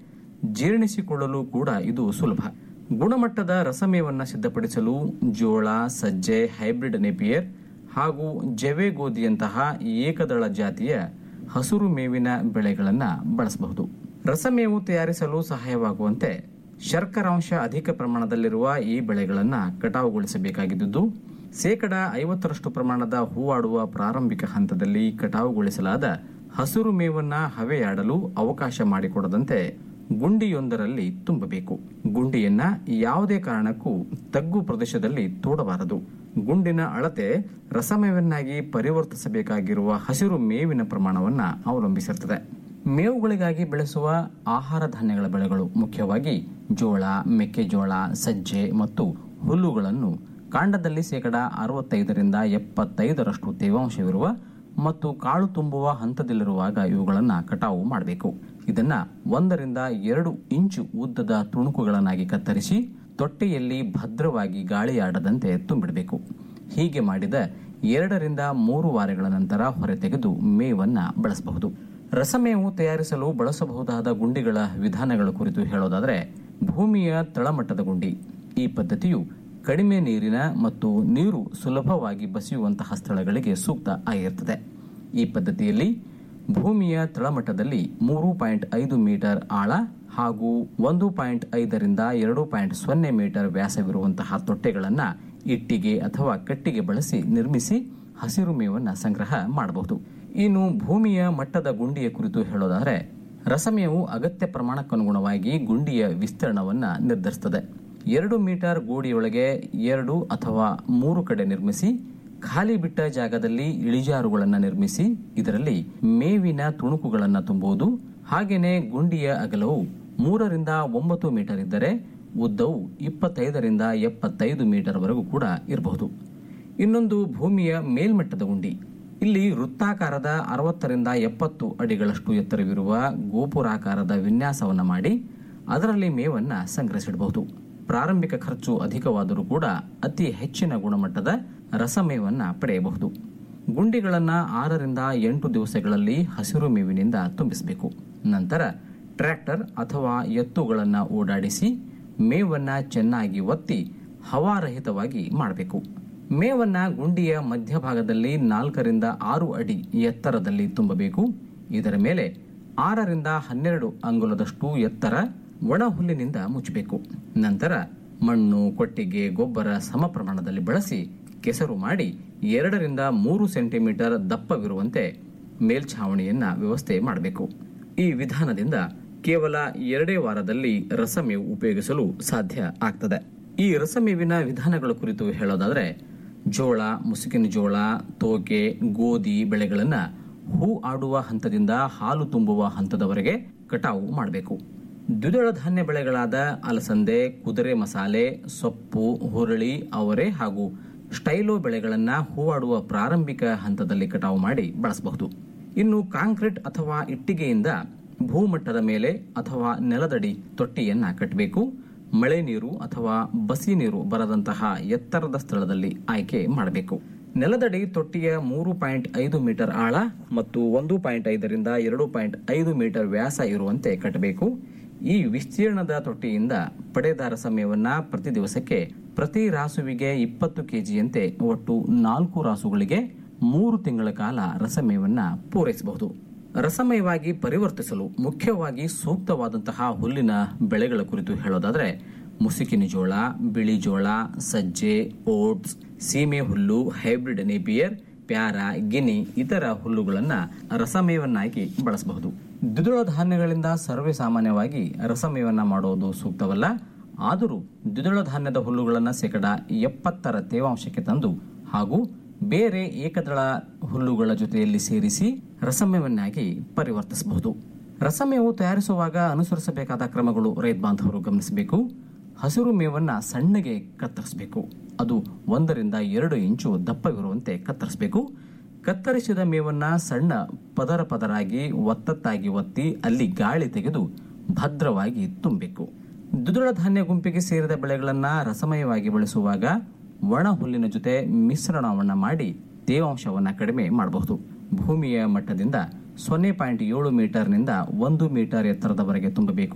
ಜೀರ್ಣಿಸಿಕೊಳ್ಳಲು ಕೂಡ ಇದು ಸುಲಭ ಗುಣಮಟ್ಟದ ರಸಮೇವನ್ನ ಸಿದ್ಧಪಡಿಸಲು ಜೋಳ ಸಜ್ಜೆ ಹೈಬ್ರಿಡ್ ನೆಪಿಯರ್ ಹಾಗೂ ಜವೆ ಗೋಧಿಯಂತಹ ಏಕದಳ ಜಾತಿಯ ಹಸುರು ಮೇವಿನ ಬೆಳೆಗಳನ್ನು ಬಳಸಬಹುದು ರಸಮೇವು ತಯಾರಿಸಲು ಸಹಾಯವಾಗುವಂತೆ ಶರ್ಕರಾಂಶ ಅಧಿಕ ಪ್ರಮಾಣದಲ್ಲಿರುವ ಈ ಬೆಳೆಗಳನ್ನು ಕಟಾವುಗೊಳಿಸಬೇಕಾಗಿದ್ದು ಶೇಕಡ ಐವತ್ತರಷ್ಟು ಪ್ರಮಾಣದ ಹೂವಾಡುವ ಪ್ರಾರಂಭಿಕ ಹಂತದಲ್ಲಿ ಕಟಾವುಗೊಳಿಸಲಾದ ಹಸಿರು ಮೇವನ್ನ ಹವೆಯಾಡಲು ಅವಕಾಶ ಮಾಡಿಕೊಡದಂತೆ ಗುಂಡಿಯೊಂದರಲ್ಲಿ ತುಂಬಬೇಕು ಗುಂಡಿಯನ್ನ ಯಾವುದೇ ಕಾರಣಕ್ಕೂ ತಗ್ಗು ಪ್ರದೇಶದಲ್ಲಿ ತೋಡಬಾರದು ಗುಂಡಿನ ಅಳತೆ ರಸಮೇವನ್ನಾಗಿ ಪರಿವರ್ತಿಸಬೇಕಾಗಿರುವ ಹಸಿರು ಮೇವಿನ ಪ್ರಮಾಣವನ್ನ ಅವಲಂಬಿಸಿರುತ್ತದೆ ಮೇವುಗಳಿಗಾಗಿ ಬೆಳೆಸುವ ಆಹಾರ ಧಾನ್ಯಗಳ ಬೆಳೆಗಳು ಮುಖ್ಯವಾಗಿ ಜೋಳ ಮೆಕ್ಕೆಜೋಳ ಸಜ್ಜೆ ಮತ್ತು ಹುಲ್ಲುಗಳನ್ನು ಕಾಂಡದಲ್ಲಿ ಶೇಕಡ ಅರವತ್ತೈದರಿಂದ ಎಪ್ಪತ್ತೈದರಷ್ಟು ತೇವಾಂಶವಿರುವ ಮತ್ತು ಕಾಳು ತುಂಬುವ ಹಂತದಲ್ಲಿರುವಾಗ ಇವುಗಳನ್ನು ಕಟಾವು ಮಾಡಬೇಕು ಇದನ್ನ ಒಂದರಿಂದ ಎರಡು ಇಂಚು ಉದ್ದದ ತುಣುಕುಗಳನ್ನಾಗಿ ಕತ್ತರಿಸಿ ತೊಟ್ಟೆಯಲ್ಲಿ ಭದ್ರವಾಗಿ ಗಾಳಿಯಾಡದಂತೆ ತುಂಬಿಡಬೇಕು ಹೀಗೆ ಮಾಡಿದ ಎರಡರಿಂದ ಮೂರು ವಾರಗಳ ನಂತರ ಹೊರತೆಗೆದು ಮೇವನ್ನ ಬಳಸಬಹುದು ರಸಮೇವು ತಯಾರಿಸಲು ಬಳಸಬಹುದಾದ ಗುಂಡಿಗಳ ವಿಧಾನಗಳ ಕುರಿತು ಹೇಳೋದಾದರೆ ಭೂಮಿಯ ತಳಮಟ್ಟದ ಗುಂಡಿ ಈ ಪದ್ಧತಿಯು ಕಡಿಮೆ ನೀರಿನ ಮತ್ತು ನೀರು ಸುಲಭವಾಗಿ ಬಸಿಯುವಂತಹ ಸ್ಥಳಗಳಿಗೆ ಸೂಕ್ತ ಆಗಿರುತ್ತದೆ ಈ ಪದ್ಧತಿಯಲ್ಲಿ ಭೂಮಿಯ ತಳಮಟ್ಟದಲ್ಲಿ ಮೂರು ಪಾಯಿಂಟ್ ಐದು ಮೀಟರ್ ಆಳ ಹಾಗೂ ಒಂದು ಪಾಯಿಂಟ್ ಐದರಿಂದ ಎರಡು ಪಾಯಿಂಟ್ ಸೊನ್ನೆ ಮೀಟರ್ ವ್ಯಾಸವಿರುವಂತಹ ತೊಟ್ಟೆಗಳನ್ನು ಇಟ್ಟಿಗೆ ಅಥವಾ ಕಟ್ಟಿಗೆ ಬಳಸಿ ನಿರ್ಮಿಸಿ ಹಸಿರು ಮೇವನ್ನು ಸಂಗ್ರಹ ಮಾಡಬಹುದು ಇನ್ನು ಭೂಮಿಯ ಮಟ್ಟದ ಗುಂಡಿಯ ಕುರಿತು ಹೇಳೋದಾದರೆ ರಸಮೇವು ಅಗತ್ಯ ಪ್ರಮಾಣಕ್ಕನುಗುಣವಾಗಿ ಗುಂಡಿಯ ವಿಸ್ತೀರ್ಣವನ್ನು ನಿರ್ಧರಿಸುತ್ತದೆ ಎರಡು ಮೀಟರ್ ಗೋಡಿಯೊಳಗೆ ಎರಡು ಅಥವಾ ಮೂರು ಕಡೆ ನಿರ್ಮಿಸಿ ಖಾಲಿ ಬಿಟ್ಟ ಜಾಗದಲ್ಲಿ ಇಳಿಜಾರುಗಳನ್ನು ನಿರ್ಮಿಸಿ ಇದರಲ್ಲಿ ಮೇವಿನ ತುಣುಕುಗಳನ್ನು ತುಂಬುವುದು ಹಾಗೆಯೇ ಗುಂಡಿಯ ಅಗಲವು ಮೂರರಿಂದ ಒಂಬತ್ತು ಮೀಟರ್ ಇದ್ದರೆ ಉದ್ದವು ಇಪ್ಪತ್ತೈದರಿಂದ ಎಪ್ಪತ್ತೈದು ಮೀಟರ್ ವರೆಗೂ ಕೂಡ ಇರಬಹುದು ಇನ್ನೊಂದು ಭೂಮಿಯ ಮೇಲ್ಮಟ್ಟದ ಗುಂಡಿ ಇಲ್ಲಿ ವೃತ್ತಾಕಾರದ ಅರವತ್ತರಿಂದ ಎಪ್ಪತ್ತು ಅಡಿಗಳಷ್ಟು ಎತ್ತರವಿರುವ ಗೋಪುರಾಕಾರದ ವಿನ್ಯಾಸವನ್ನು ಮಾಡಿ ಅದರಲ್ಲಿ ಮೇವನ್ನ ಸಂಗ್ರಹಿಸಿಡಬಹುದು ಪ್ರಾರಂಭಿಕ ಖರ್ಚು ಅಧಿಕವಾದರೂ ಕೂಡ ಅತಿ ಹೆಚ್ಚಿನ ಗುಣಮಟ್ಟದ ರಸಮೇವನ್ನ ಪಡೆಯಬಹುದು ಗುಂಡಿಗಳನ್ನು ಆರರಿಂದ ಎಂಟು ದಿವಸಗಳಲ್ಲಿ ಹಸಿರು ಮೇವಿನಿಂದ ತುಂಬಿಸಬೇಕು ನಂತರ ಟ್ರ್ಯಾಕ್ಟರ್ ಅಥವಾ ಎತ್ತುಗಳನ್ನು ಓಡಾಡಿಸಿ ಮೇವನ್ನ ಚೆನ್ನಾಗಿ ಒತ್ತಿ ಹವಾರಹಿತವಾಗಿ ಮಾಡಬೇಕು ಮೇವನ್ನ ಗುಂಡಿಯ ಮಧ್ಯಭಾಗದಲ್ಲಿ ನಾಲ್ಕರಿಂದ ಆರು ಅಡಿ ಎತ್ತರದಲ್ಲಿ ತುಂಬಬೇಕು ಇದರ ಮೇಲೆ ಆರರಿಂದ ಹನ್ನೆರಡು ಅಂಗುಲದಷ್ಟು ಎತ್ತರ ಒಣ ಹುಲ್ಲಿನಿಂದ ಮುಚ್ಚಬೇಕು ನಂತರ ಮಣ್ಣು ಕೊಟ್ಟಿಗೆ ಗೊಬ್ಬರ ಸಮ ಪ್ರಮಾಣದಲ್ಲಿ ಬಳಸಿ ಕೆಸರು ಮಾಡಿ ಎರಡರಿಂದ ಮೂರು ಸೆಂಟಿಮೀಟರ್ ದಪ್ಪವಿರುವಂತೆ ಮೇಲ್ಛಾವಣಿಯನ್ನ ವ್ಯವಸ್ಥೆ ಮಾಡಬೇಕು ಈ ವಿಧಾನದಿಂದ ಕೇವಲ ಎರಡೇ ವಾರದಲ್ಲಿ ರಸಮೇವು ಉಪಯೋಗಿಸಲು ಸಾಧ್ಯ ಆಗ್ತದೆ ಈ ರಸಮೇವಿನ ವಿಧಾನಗಳ ಕುರಿತು ಹೇಳೋದಾದ್ರೆ ಜೋಳ ಮುಸುಕಿನ ಜೋಳ ತೋಕೆ ಗೋಧಿ ಬೆಳೆಗಳನ್ನ ಹೂ ಆಡುವ ಹಂತದಿಂದ ಹಾಲು ತುಂಬುವ ಹಂತದವರೆಗೆ ಕಟಾವು ಮಾಡಬೇಕು ದ್ವಿದಳ ಧಾನ್ಯ ಬೆಳೆಗಳಾದ ಅಲಸಂದೆ ಕುದುರೆ ಮಸಾಲೆ ಸೊಪ್ಪು ಹುರುಳಿ ಅವರೆ ಹಾಗೂ ಸ್ಟೈಲೋ ಬೆಳೆಗಳನ್ನ ಹೂವಾಡುವ ಪ್ರಾರಂಭಿಕ ಹಂತದಲ್ಲಿ ಕಟಾವು ಮಾಡಿ ಬಳಸಬಹುದು ಇನ್ನು ಕಾಂಕ್ರೀಟ್ ಅಥವಾ ಇಟ್ಟಿಗೆಯಿಂದ ಭೂಮಟ್ಟದ ಮೇಲೆ ಅಥವಾ ನೆಲದಡಿ ತೊಟ್ಟಿಯನ್ನ ಕಟ್ಟಬೇಕು ಮಳೆ ನೀರು ಅಥವಾ ಬಸಿ ನೀರು ಬರದಂತಹ ಎತ್ತರದ ಸ್ಥಳದಲ್ಲಿ ಆಯ್ಕೆ ಮಾಡಬೇಕು ನೆಲದಡಿ ತೊಟ್ಟಿಯ ಮೂರು ಪಾಯಿಂಟ್ ಐದು ಮೀಟರ್ ಆಳ ಮತ್ತು ಒಂದು ಪಾಯಿಂಟ್ ಐದರಿಂದ ಎರಡು ಪಾಯಿಂಟ್ ಐದು ಮೀಟರ್ ವ್ಯಾಸ ಇರುವಂತೆ ಕಟ್ಟಬೇಕು ಈ ವಿಸ್ತೀರ್ಣದ ತೊಟ್ಟಿಯಿಂದ ಪಡೆದ ರಸಮೇವನ್ನ ಪ್ರತಿ ದಿವಸಕ್ಕೆ ಪ್ರತಿ ರಾಸುವಿಗೆ ಇಪ್ಪತ್ತು ಕೆಜಿಯಂತೆ ಒಟ್ಟು ನಾಲ್ಕು ರಾಸುಗಳಿಗೆ ಮೂರು ತಿಂಗಳ ಕಾಲ ರಸಮೇವನ್ನ ಪೂರೈಸಬಹುದು ರಸಮಯವಾಗಿ ಪರಿವರ್ತಿಸಲು ಮುಖ್ಯವಾಗಿ ಸೂಕ್ತವಾದಂತಹ ಹುಲ್ಲಿನ ಬೆಳೆಗಳ ಕುರಿತು ಹೇಳೋದಾದ್ರೆ ಮುಸುಕಿನ ಜೋಳ ಬಿಳಿ ಜೋಳ ಸಜ್ಜೆ ಓಟ್ಸ್ ಸೀಮೆ ಹುಲ್ಲು ಹೈಬ್ರಿಡ್ ನೇಪಿಯರ್ ಪ್ಯಾರ ಗಿನಿ ಇತರ ಹುಲ್ಲುಗಳನ್ನ ರಸಮೇವನ್ನಾಗಿ ಬಳಸಬಹುದು ದ್ವಿದಳ ಧಾನ್ಯಗಳಿಂದ ಸರ್ವೇ ಸಾಮಾನ್ಯವಾಗಿ ರಸಮೇವನ್ನ ಮಾಡೋದು ಸೂಕ್ತವಲ್ಲ ಆದರೂ ದ್ವಿದಳ ಧಾನ್ಯದ ಹುಲ್ಲುಗಳನ್ನ ಶೇಕಡ ಎಪ್ಪತ್ತರ ತೇವಾಂಶಕ್ಕೆ ತಂದು ಹಾಗೂ ಬೇರೆ ಏಕದಳ ಹುಲ್ಲುಗಳ ಜೊತೆಯಲ್ಲಿ ಸೇರಿಸಿ ರಸಮೇವನ್ನಾಗಿ ಪರಿವರ್ತಿಸಬಹುದು ರಸಮೇವು ತಯಾರಿಸುವಾಗ ಅನುಸರಿಸಬೇಕಾದ ಕ್ರಮಗಳು ರೈತ ಬಾಂಧವರು ಗಮನಿಸಬೇಕು ಹಸಿರು ಮೇವನ್ನ ಸಣ್ಣಗೆ ಕತ್ತರಿಸಬೇಕು ಅದು ಒಂದರಿಂದ ಎರಡು ಇಂಚು ದಪ್ಪವಿರುವಂತೆ ಕತ್ತರಿಸಬೇಕು ಕತ್ತರಿಸಿದ ಮೇವನ್ನ ಸಣ್ಣ ಪದರ ಪದರಾಗಿ ಒತ್ತತ್ತಾಗಿ ಒತ್ತಿ ಅಲ್ಲಿ ಗಾಳಿ ತೆಗೆದು ಭದ್ರವಾಗಿ ತುಂಬಬೇಕು ದ್ವಿದಳ ಧಾನ್ಯ ಗುಂಪಿಗೆ ಸೇರಿದ ಬೆಳೆಗಳನ್ನ ರಸಮಯವಾಗಿ ಬಳಸುವಾಗ ಒಣ ಹುಲ್ಲಿನ ಜೊತೆ ಮಿಶ್ರಣವನ್ನ ಮಾಡಿ ತೇವಾಂಶವನ್ನ ಕಡಿಮೆ ಮಾಡಬಹುದು ಭೂಮಿಯ ಮಟ್ಟದಿಂದ ಸೊನ್ನೆ ಪಾಯಿಂಟ್ ಏಳು ಮೀಟರ್ನಿಂದ ಒಂದು ಮೀಟರ್ ಎತ್ತರದವರೆಗೆ ತುಂಬಬೇಕು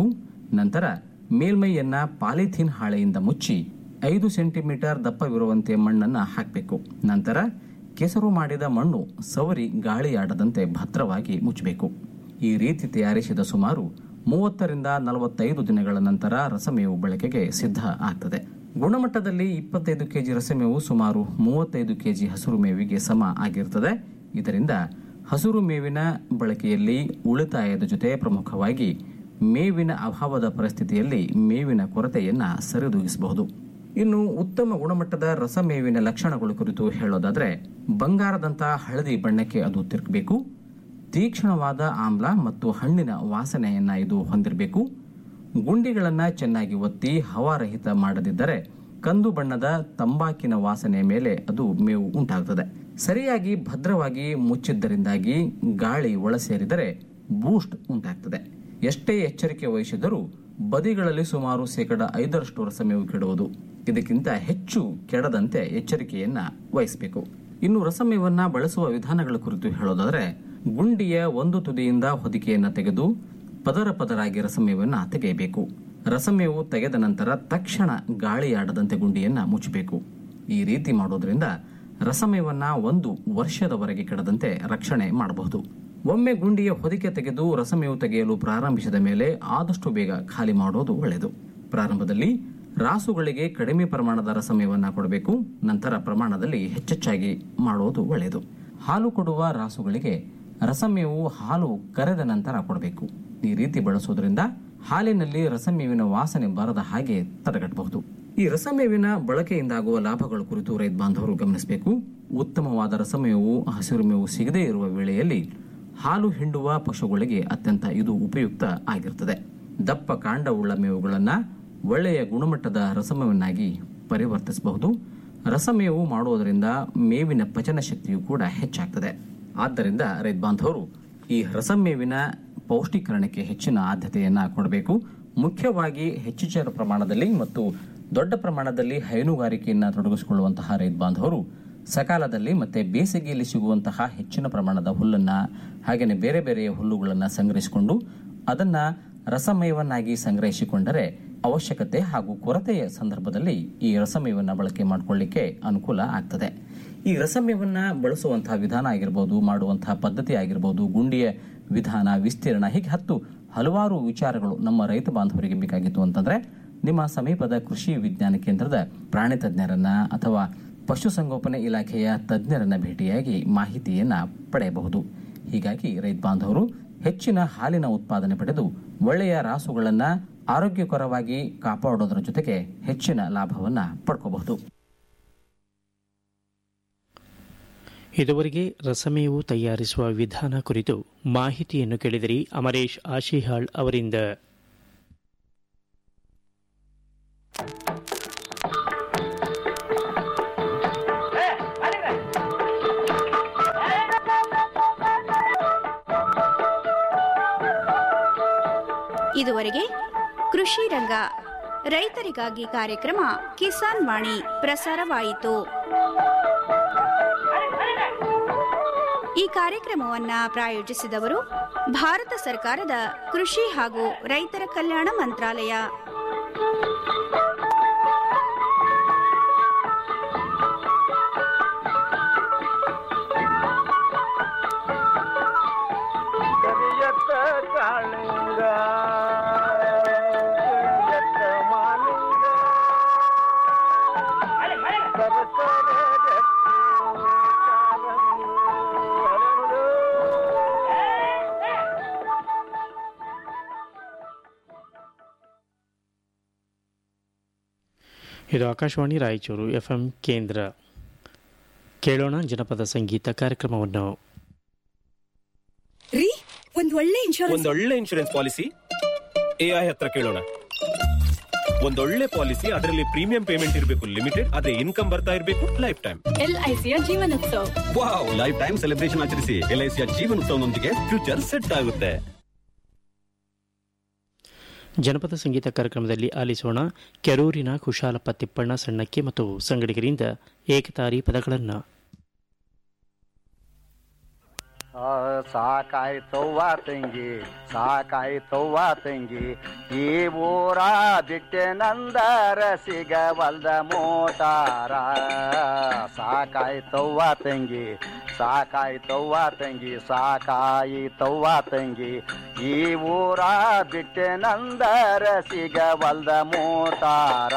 ನಂತರ ಮೇಲ್ಮೈಯನ್ನ ಪಾಲಿಥೀನ್ ಹಾಳೆಯಿಂದ ಮುಚ್ಚಿ ಐದು ಸೆಂಟಿಮೀಟರ್ ದಪ್ಪವಿರುವಂತೆ ಮಣ್ಣನ್ನು ಹಾಕಬೇಕು ನಂತರ ಕೆಸರು ಮಾಡಿದ ಮಣ್ಣು ಸವರಿ ಗಾಳಿಯಾಡದಂತೆ ಭದ್ರವಾಗಿ ಮುಚ್ಚಬೇಕು ಈ ರೀತಿ ತಯಾರಿಸಿದ ಸುಮಾರು ಮೂವತ್ತರಿಂದ ನಲವತ್ತೈದು ದಿನಗಳ ನಂತರ ರಸಮೇವು ಬಳಕೆಗೆ ಸಿದ್ಧ ಆಗ್ತದೆ ಗುಣಮಟ್ಟದಲ್ಲಿ ಇಪ್ಪತ್ತೈದು ಕೆಜಿ ರಸಮೇವು ಸುಮಾರು ಮೂವತ್ತೈದು ಕೆಜಿ ಹಸಿರು ಮೇವಿಗೆ ಸಮ ಆಗಿರುತ್ತದೆ ಇದರಿಂದ ಹಸಿರು ಮೇವಿನ ಬಳಕೆಯಲ್ಲಿ ಉಳಿತಾಯದ ಜೊತೆ ಪ್ರಮುಖವಾಗಿ ಮೇವಿನ ಅಭಾವದ ಪರಿಸ್ಥಿತಿಯಲ್ಲಿ ಮೇವಿನ ಕೊರತೆಯನ್ನ ಸರಿದೂಗಿಸಬಹುದು ಇನ್ನು ಉತ್ತಮ ಗುಣಮಟ್ಟದ ರಸಮೇವಿನ ಲಕ್ಷಣಗಳು ಕುರಿತು ಹೇಳೋದಾದ್ರೆ ಬಂಗಾರದಂತ ಹಳದಿ ಬಣ್ಣಕ್ಕೆ ಅದು ತಿರುಗಬೇಕು ತೀಕ್ಷ್ಣವಾದ ಆಮ್ಲ ಮತ್ತು ಹಣ್ಣಿನ ವಾಸನೆಯನ್ನ ಇದು ಹೊಂದಿರಬೇಕು ಗುಂಡಿಗಳನ್ನ ಚೆನ್ನಾಗಿ ಒತ್ತಿ ಹವಾರಹಿತ ಮಾಡದಿದ್ದರೆ ಕಂದು ಬಣ್ಣದ ತಂಬಾಕಿನ ವಾಸನೆಯ ಮೇಲೆ ಅದು ಮೇವು ಉಂಟಾಗುತ್ತದೆ ಸರಿಯಾಗಿ ಭದ್ರವಾಗಿ ಮುಚ್ಚಿದ್ದರಿಂದಾಗಿ ಗಾಳಿ ಒಳ ಸೇರಿದರೆ ಬೂಸ್ಟ್ ಉಂಟಾಗ್ತದೆ ಎಷ್ಟೇ ಎಚ್ಚರಿಕೆ ವಹಿಸಿದರೂ ಬದಿಗಳಲ್ಲಿ ಸುಮಾರು ಶೇಕಡ ಐದರಷ್ಟು ರಸಮೇವು ಕೆಡುವುದು ಇದಕ್ಕಿಂತ ಹೆಚ್ಚು ಕೆಡದಂತೆ ಎಚ್ಚರಿಕೆಯನ್ನ ವಹಿಸಬೇಕು ಇನ್ನು ರಸಮೇವನ್ನ ಬಳಸುವ ವಿಧಾನಗಳ ಕುರಿತು ಹೇಳೋದಾದ್ರೆ ಗುಂಡಿಯ ಒಂದು ತುದಿಯಿಂದ ಹೊದಿಕೆಯನ್ನ ತೆಗೆದು ಪದರ ಪದರಾಗಿ ರಸಮೇವನ್ನ ತೆಗೆಯಬೇಕು ರಸಮೇವು ತೆಗೆದ ನಂತರ ತಕ್ಷಣ ಗಾಳಿಯಾಡದಂತೆ ಗುಂಡಿಯನ್ನ ಮುಚ್ಚಬೇಕು ಈ ರೀತಿ ಮಾಡೋದ್ರಿಂದ ರಸಮೇವನ್ನ ಒಂದು ವರ್ಷದವರೆಗೆ ಕೆಡದಂತೆ ರಕ್ಷಣೆ ಮಾಡಬಹುದು ಒಮ್ಮೆ ಗುಂಡಿಯ ಹೊದಿಕೆ ತೆಗೆದು ರಸಮೇವು ತೆಗೆಯಲು ಪ್ರಾರಂಭಿಸಿದ ಮೇಲೆ ಆದಷ್ಟು ಬೇಗ ಖಾಲಿ ಮಾಡೋದು ಒಳ್ಳೆಯದು ಪ್ರಾರಂಭದಲ್ಲಿ ರಾಸುಗಳಿಗೆ ಕಡಿಮೆ ಪ್ರಮಾಣದ ರಸಮೇವನ್ನ ಕೊಡಬೇಕು ನಂತರ ಪ್ರಮಾಣದಲ್ಲಿ ಹೆಚ್ಚೆಚ್ಚಾಗಿ ಮಾಡೋದು ಒಳ್ಳೆಯದು ಹಾಲು ಕೊಡುವ ರಾಸುಗಳಿಗೆ ರಸಮೇವು ಹಾಲು ಕರೆದ ನಂತರ ಕೊಡಬೇಕು ಈ ರೀತಿ ಬಳಸುವುದರಿಂದ ಹಾಲಿನಲ್ಲಿ ರಸಮೇವಿನ ವಾಸನೆ ಬರದ ಹಾಗೆ ತಡೆಗಟ್ಟಬಹುದು ಈ ರಸಮೇವಿನ ಬಳಕೆಯಿಂದಾಗುವ ಲಾಭಗಳ ಕುರಿತು ರೈತ ಬಾಂಧವರು ಗಮನಿಸಬೇಕು ಉತ್ತಮವಾದ ರಸಮೇವು ಹಸಿರು ಮೇವು ಸಿಗದೇ ಇರುವ ವೇಳೆಯಲ್ಲಿ ಹಾಲು ಹಿಂಡುವ ಪಶುಗಳಿಗೆ ಅತ್ಯಂತ ಇದು ಉಪಯುಕ್ತ ಆಗಿರುತ್ತದೆ ದಪ್ಪ ಕಾಂಡವುಳ್ಳ ಮೇವುಗಳನ್ನ ಒಳ್ಳೆಯ ಗುಣಮಟ್ಟದ ರಸಮೇವನ್ನಾಗಿ ಪರಿವರ್ತಿಸಬಹುದು ರಸಮೇವು ಮಾಡುವುದರಿಂದ ಮೇವಿನ ಪಚನ ಶಕ್ತಿಯು ಕೂಡ ಹೆಚ್ಚಾಗ್ತದೆ ಆದ್ದರಿಂದ ರೈತ ಬಾಂಧವರು ಈ ರಸಮೇವಿನ ಪೌಷ್ಟೀಕರಣಕ್ಕೆ ಹೆಚ್ಚಿನ ಆದ್ಯತೆಯನ್ನ ಕೊಡಬೇಕು ಮುಖ್ಯವಾಗಿ ಹೆಚ್ಚಿನ ಪ್ರಮಾಣದಲ್ಲಿ ಮತ್ತು ದೊಡ್ಡ ಪ್ರಮಾಣದಲ್ಲಿ ಹೈನುಗಾರಿಕೆಯನ್ನ ತೊಡಗಿಸಿಕೊಳ್ಳುವಂತಹ ರೈತ ಬಾಂಧವರು ಸಕಾಲದಲ್ಲಿ ಮತ್ತೆ ಬೇಸಿಗೆಯಲ್ಲಿ ಸಿಗುವಂತಹ ಹೆಚ್ಚಿನ ಪ್ರಮಾಣದ ಹುಲ್ಲನ್ನ ಹಾಗೆಯೇ ಬೇರೆ ಬೇರೆಯ ಹುಲ್ಲುಗಳನ್ನ ಸಂಗ್ರಹಿಸಿಕೊಂಡು ಅದನ್ನ ರಸಮಯವನ್ನಾಗಿ ಸಂಗ್ರಹಿಸಿಕೊಂಡರೆ ಅವಶ್ಯಕತೆ ಹಾಗೂ ಕೊರತೆಯ ಸಂದರ್ಭದಲ್ಲಿ ಈ ರಸಮೇವನ್ನ ಬಳಕೆ ಮಾಡಿಕೊಳ್ಳಿಕ್ಕೆ ಅನುಕೂಲ ಆಗ್ತದೆ ಈ ರಸಮೇವನ್ನ ಬಳಸುವಂತಹ ವಿಧಾನ ಆಗಿರ್ಬೋದು ಮಾಡುವಂತಹ ಪದ್ಧತಿ ಆಗಿರ್ಬೋದು ಗುಂಡಿಯ ವಿಧಾನ ವಿಸ್ತೀರ್ಣ ಹೀಗೆ ಹತ್ತು ಹಲವಾರು ವಿಚಾರಗಳು ನಮ್ಮ ರೈತ ಬಾಂಧವರಿಗೆ ಬೇಕಾಗಿತ್ತು ಅಂತಂದ್ರೆ ನಿಮ್ಮ ಸಮೀಪದ ಕೃಷಿ ವಿಜ್ಞಾನ ಕೇಂದ್ರದ ಪ್ರಾಣಿ ತಜ್ಞರನ್ನ ಅಥವಾ ಪಶುಸಂಗೋಪನೆ ಇಲಾಖೆಯ ತಜ್ಞರನ್ನ ಭೇಟಿಯಾಗಿ ಮಾಹಿತಿಯನ್ನ ಪಡೆಯಬಹುದು ಹೀಗಾಗಿ ರೈತ ಬಾಂಧವರು ಹೆಚ್ಚಿನ ಹಾಲಿನ ಉತ್ಪಾದನೆ ಪಡೆದು ಒಳ್ಳೆಯ ರಾಸುಗಳನ್ನ ಆರೋಗ್ಯಕರವಾಗಿ ಕಾಪಾಡೋದರ ಜೊತೆಗೆ ಹೆಚ್ಚಿನ ಲಾಭವನ್ನ ಪಡ್ಕೋಬಹುದು ಇದುವರೆಗೆ ರಸಮೇವು ತಯಾರಿಸುವ ವಿಧಾನ ಕುರಿತು ಮಾಹಿತಿಯನ್ನು ಕೇಳಿದಿರಿ ಅಮರೇಶ್ ಆಶಿಹಾಳ್ ಅವರಿಂದ ಇದುವರೆಗೆ ಕೃಷಿ ರಂಗ ರೈತರಿಗಾಗಿ ಕಾರ್ಯಕ್ರಮ ಕಿಸಾನ್ ವಾಣಿ ಪ್ರಸಾರವಾಯಿತು ಈ ಕಾರ್ಯಕ್ರಮವನ್ನ ಪ್ರಾಯೋಜಿಸಿದವರು ಭಾರತ ಸರ್ಕಾರದ ಕೃಷಿ ಹಾಗೂ ರೈತರ ಕಲ್ಯಾಣ ಮಂತ್ರಾಲಯ ಕರಿಯತ್ತ ಕಾಳಿಂಗ ಕರಿಯತ್ತ ಮಾಲಿಂಗ ಸರಸರ ಜಟ್ಟಿ ಕಾಲಂದು ಹರಳು. ಇದು ಆಕಾಶವಾಣಿ ರಾಯಚೂರು ಎಫ್ಎಂ ಕೇಂದ್ರ ಕೇಳೋಣ ಜನಪದ ಸಂಗೀತ ಕಾರ್ಯಕ್ರಮವನ್ನು ರೀ ಒಂದ್ ಒಳ್ಳೆ ಇನ್ಶೂರೆನ್ಸ್ ಒಂದೊಳ್ಳೆ ಇನ್ಶೂರೆನ್ಸ್ ಪಾಲಿಸಿ ಎಐ ಹತ್ರ ಕೇಳೋಣ ಒಂದೊಳ್ಳೆ ಪಾಲಿಸಿ ಅದರಲ್ಲಿ ಪ್ರೀಮಿಯಂ ಪೇಮೆಂಟ್ ಇರಬೇಕು ಲಿಮಿಟೆಡ್ ಅದೇ ಇನ್ಕಮ್ ಬರ್ತಾ ಇರಬೇಕು ಲೈಫ್ ಟೈಮ್ ಎಲ್ಐಸಿಯ Jeevanotsav wow life time celebration ಆಚರಿಸಿ ಎಲ್ಐಸಿಯ ಜೀವನೋತ್ಸವದೊಂದಿಗೆ ಫ್ಯೂಚರ್ ಸೆಟ್ ಆಗುತ್ತೆ ಜನಪದ ಸಂಗೀತ ಕಾರ್ಯಕ್ರಮದಲ್ಲಿ ಆಲಿಸೋಣ ಕೆರೂರಿನ ಕುಶಾಲಪ್ಪ ತಿಪ್ಪಣ್ಣ ಸಣ್ಣಕ್ಕೆ ಮತ್ತು ಸಂಗಡಿಗರಿಂದ ಏಕತಾರಿ ಪದಗಳನ್ನು ಆ, ಸಾಕಾಯ್ತವ್ವ ತಂಗಿ ಸಾಕಾಯ್ತವ್ವ ತಂಗಿ ಈ ಊರ ಬಿಟ್ಟೆ ನಂದರ ಸಿಗವಲ್ದ ಮೋಟಾರ ಸಾಕಾಯ್ತವ್ವ ತಂಗಿ ಸಾಕಾಯ್ತವ್ವ ತಂಗಿ ಸಾಕಾಯಿತವ್ವ ತಂಗಿ ಈ ಊರ ಬಿಟ್ಟೆ ನಂದರ ಸಿಗವಲ್ದ ಮೋಟಾರ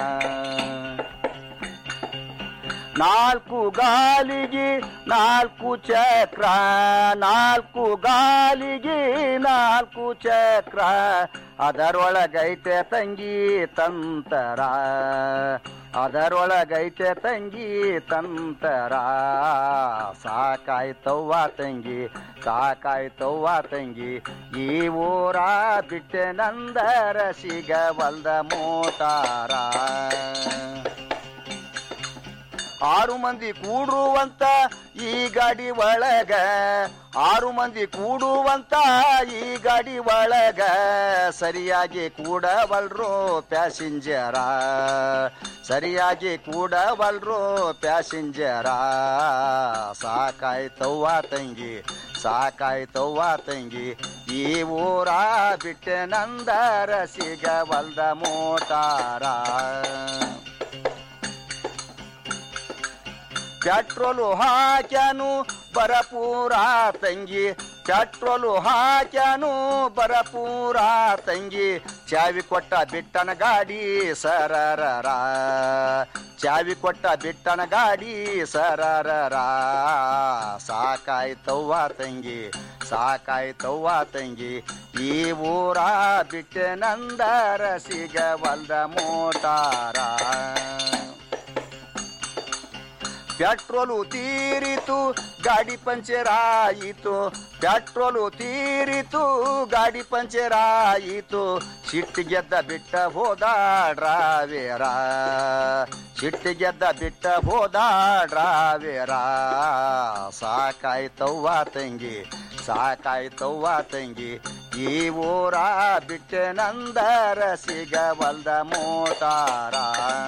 ನಾಲ್ಕು ಗಾಲಿಗೆ ನಾಲ್ಕು ಚಕ್ರ ನಾಲ್ಕು ಗಾಲಿಗೆ ನಾಲ್ಕು ಚಕ್ರ ಅದರೊಳಗೈತೆ ತಂಗಿ ತಂತರ ಅದರೊಳಗೈತೆ ತಂಗಿ ತಂತರ ಸಾಕಾಯ್ತವ್ವ ತಂಗಿ ಸಾಕಾಯ್ತವ್ವ ತಂಗಿ ಈ ಊರ ಬಿಟ್ಟೆ ನಂದರ ಸಿಗವಲ್ದ ಮೋಟಾರ ಆರು ಮಂದಿ ಕೂಡುವಂತ ಈ ಗಾಡಿ ಒಳಗ ಆರು ಮಂದಿ ಕೂಡುವಂತ ಈ ಗಾಡಿ ಒಳಗ ಸರಿಯಾಗಿ ಕೂಡವಲ್ರು ಪ್ಯಾಸೆಂಜರ ಸರಿಯಾಗಿ ಕೂಡವಲ್ರು ಪ್ಯಾಸೆಂಜರ ಸಾಕಾಯ್ತವ್ವ ತಂಗಿ ಸಾಕಾಯ್ತವ್ವ ತಂಗಿ ಈ ಊರ ಬಿಟ್ಟೆ ನಂದರ ಸಿಗವಲ್ದ ಮೋಟಾರ ಪೆಟ್ರೋಲು ಹಾಕ್ಯಾನು ಬರಪೂರ ತಂಗಿ ಪೆಟ್ರೋಲು ಹಾಕ್ಯಾನು ಬರಪೂರ ತಂಗಿ ಚಾವಿ ಕೊಟ್ಟ ಬಿಟ್ಟನ ಗಾಡಿ ಸರರರ ಚಾವಿ ಕೊಟ್ಟ ಬಿಟ್ಟನ ಗಾಡಿ ಸರರರ ಸಾಕಾಯ್ತವ್ವ ತಂಗಿ ಸಾಕಾಯ್ತವ್ವ ತಂಗಿ ಈ ಊರ ಬಿಟ್ಟೆ ನಂದರ ಸಿಗವಲ್ದ ಮೋಟಾರ ಪೆಟ್ರೋಲು ತೀರಿತು ಗಾಡಿ ಪಂಚರ್ ಆಯಿತು ಪೆಟ್ರೋಲು ತೀರಿತು ಗಾಡಿ ಪಂಚರ್ ಆಯಿತು ಸಿಟ್ಟು ಗೆದ್ದ ಬಿಟ್ಟ ಹೋದ ಡ್ರಾವೇರ ಸಿಟ್ಟು ಗೆದ್ದ ಬಿಟ್ಟ ಹೋದ ಡ್ರಾವೇರ ಸಾಕಾಯ್ತವ್ವ ತಂಗಿ ಸಾಕಾಯ್ತವ್ವ ತಂಗಿ ಈ ಊರ ಬಿಟ್ಟೆ ನಂದರ ಸಿಗವಲ್ದ ಮೋಟಾರ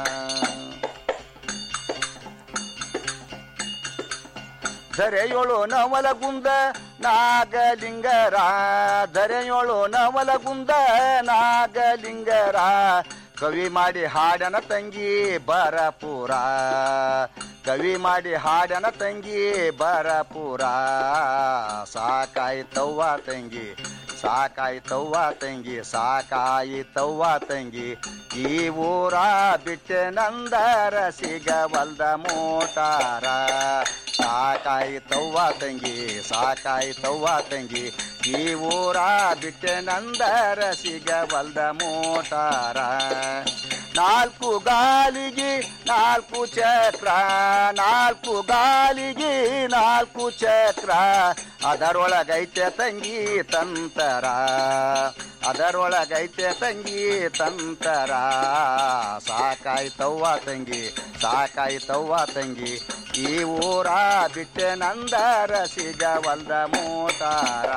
ಧರೆಯೋಳು ನವಲಗುಂದ ನಾಗಲಿಂಗರ ಧರೆಯೋಳು ನವಲಗುಂದ ನಾಗಲಿಂಗರ ಕವಿ ಮಾಡಿ ಹಾಡನ ತಂಗಿ ಬರಪುರ ಕವಿ ಮಾಡಿ ಹಾಡನ ತಂಗಿ ಬರಪುರ ಸಾಕಾಯ್ತವ್ವ ತಂಗಿ ಸಾಕಾಯ್ತವ್ವ ತಂಗಿ ಸಾಕಾಯಿತವ್ವ ತಂಗಿ ಈ ಊರ ಬಿಟ್ಟೆ ನಂದರ ಸಿಗವಲ್ದ ಮೋಟಾರ ಸಾಕಾಯ್ತವ್ವ ತಂಗಿ ಸಾಕಾಯ್ತವ್ವ ತಂಗಿ ಈ ಊರ ಬಿಟ್ಟೆ ನಂದರ ಸಿಗವಲ್ದ ಮೋಟಾರ ನಾಲ್ಕು ಗಾಲಿಗೆ ನಾಲ್ಕು ಚಕ್ರ ನಾಲ್ಕು ಗಾಲಿಗೆ ನಾಲ್ಕು ಚಕ್ರ ಅದರೊಳಗೈತೆ ತಂಗಿ ತಂತರ ಅದರೊಳಗೈತೆ ತಂಗಿ ತಂತರ ಸಾಕಾಯ್ತವ್ವ ತಂಗಿ ಸಾಕಾಯ್ತವ್ವ ತಂಗಿ ಈ ಊರ ಬಿಟ್ಟೆ ನಂದರ ಸಿಗವಲ್ದ ಮೋಟಾರ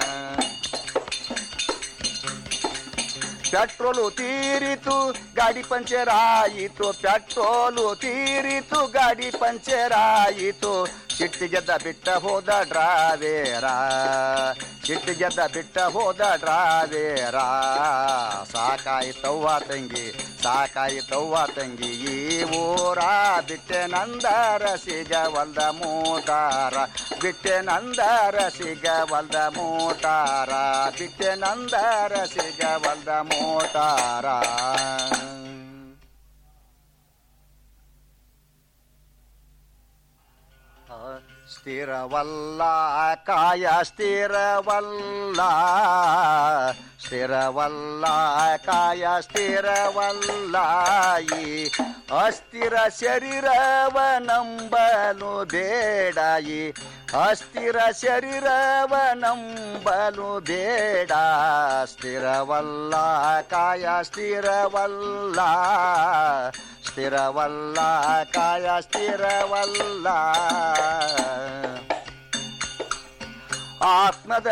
ಪೆಟ್ರೋಲು ತೀರಿತು ಗಾಡಿ ಪಂಚರ್ ಆಯಿತು ಪೆಟ್ರೋಲು ತೀರಿತು ಗಾಡಿ ಪಂಚರ್ ಆಯಿತು ಸಿಟ್ಟಿಗೆದ್ದ ಬಿಟ್ಟ ಹೋದ ಡ್ರಾವೇರ ಸಿಟ್ಟಿಗೆದ್ದ ಬಿಟ್ಟ ಹೋದ ಡ್ರಾವೇರ ಸಾಕಾಯ್ತವ್ವ ತಂಗಿ ಸಾಕಾಯ್ತವ್ವ ತಂಗಿ ಈ ಊರ ಬಿಟ್ಟೆ ನಂದರ ಸಿಗವಲ್ದ ಮೋಟಾರ ಬಿಟ್ಟೆ ನಂದರ ಸಿಗವಲ್ದ ಮೋಟಾರ ಬಿಟ್ಟೆ ನಂದರ ಸಿಗವಲ್ದ ಮೋಟಾರ ಸ್ಥಿರವಲ್ಲ ಕಾಯ ಸ್ಥಿರವಲ್ಲ ಸ್ಥಿರವಲ್ಲ ಕಾಯ ಸ್ಥಿರವಲ್ಲ ಈ ಅಸ್ಥಿರ ಶರೀರವ ನಂಬಲು ಬೇಡ ಈ ಅಸ್ಥಿರ ಶರೀರವ ನಂಬಲು ಬೇಡ ಸ್ಥಿರವಲ್ಲ ಕಾಯ ಸ್ಥಿರವಲ್ಲ ಸ್ಥಿರವಲ್ಲ ಕಾಯ ಸ್ಥಿರವಲ್ಲ ಆತ್ಮದ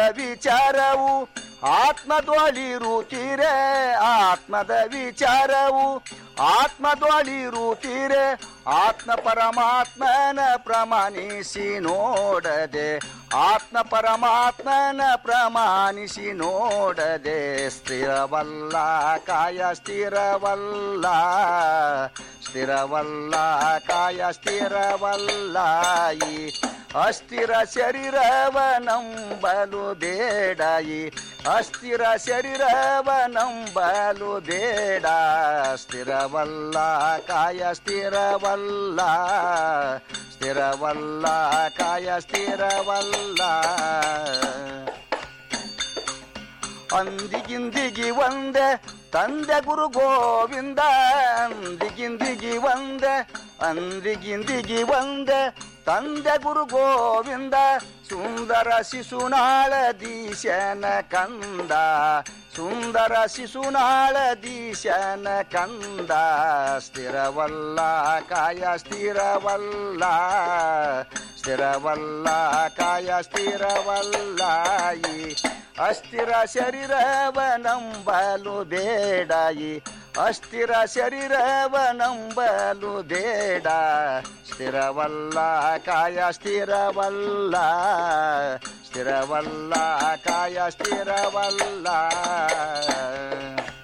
ವಿಚಾರವು ಆತ್ಮದೊಳಿರುತ್ತೀರೆ ಆತ್ಮದ ವಿಚಾರವು ಆತ್ಮದೊಳಿರುತ್ತೀರೆ ಆತ್ಮ ಪರಮಾತ್ಮನ ಪ್ರಮಾಣಿಸಿ ನೋಡದೆ ಆತ್ಮ ಪರಮಾತ್ಮನ ಪ್ರಮಾಣಿಸಿ ನೋಡದೆ ಸ್ಥಿರವಲ್ಲ ಕಾಯ ಸ್ಥಿರವಲ್ಲ ಸ್ಥಿರವಲ್ಲ ಕಾಯ ಸ್ಥಿರವಲ್ಲ ಈ ಅಸ್ಥಿರ ಶರೀರವ ನಂಬಲು ಬೇಡ ಈ ಅಸ್ಥಿರ ಶರೀರವ ನಂಬಲು ಬೇಡ ಸ್ಥಿರವಲ್ಲ ಕಾಯ ಸ್ಥಿರವಲ್ಲ ಸ್ಥಿರವಲ್ಲ ಕಾಯ ಸ್ಥಿರವಲ್ಲ ಅಂದಿಗಿಂದಿಗಿ ಒಂದೆ ತಂದೆ ಗುರು ಗೋವಿಂದ ಅಂದಿಗಿಂದಿಗಿ ಒಂದೆ ಅಂದಿಗಿಂದಿಗಿ ಒಂದೆ ತಂದೆ ಗುರು ಗೋವಿಂದ ಸುಂದರ ಶಿಶುನಾಳ ದೀಶನ ಕಂದ ಸುಂದರ ಶಿಶುನಾಳ ದೀಶನ ಕಂದ ಸ್ಥಿರವಲ್ಲ ಕಾಯ ಸ್ಥಿರವಲ್ಲ ಸ್ಥಿರವಲ್ಲ ಕಾಯ ಸ್ಥಿರವಲ್ಲ ಈ ಅಸ್ಥಿರ ಶರೀರವ ನಂಬಲು ಬೇಡ ಈ ಅಸ್ಥಿರ ಶರೀರವ ನಂಬಲು ಬೇಡ ಸ್ಥಿರವಲ್ಲ ಕಾಯ ಸ್ಥಿರವಲ್ಲ ಸ್ಥಿರವಲ್ಲ ಕಾಯ ಸ್ಥಿರವಲ್ಲ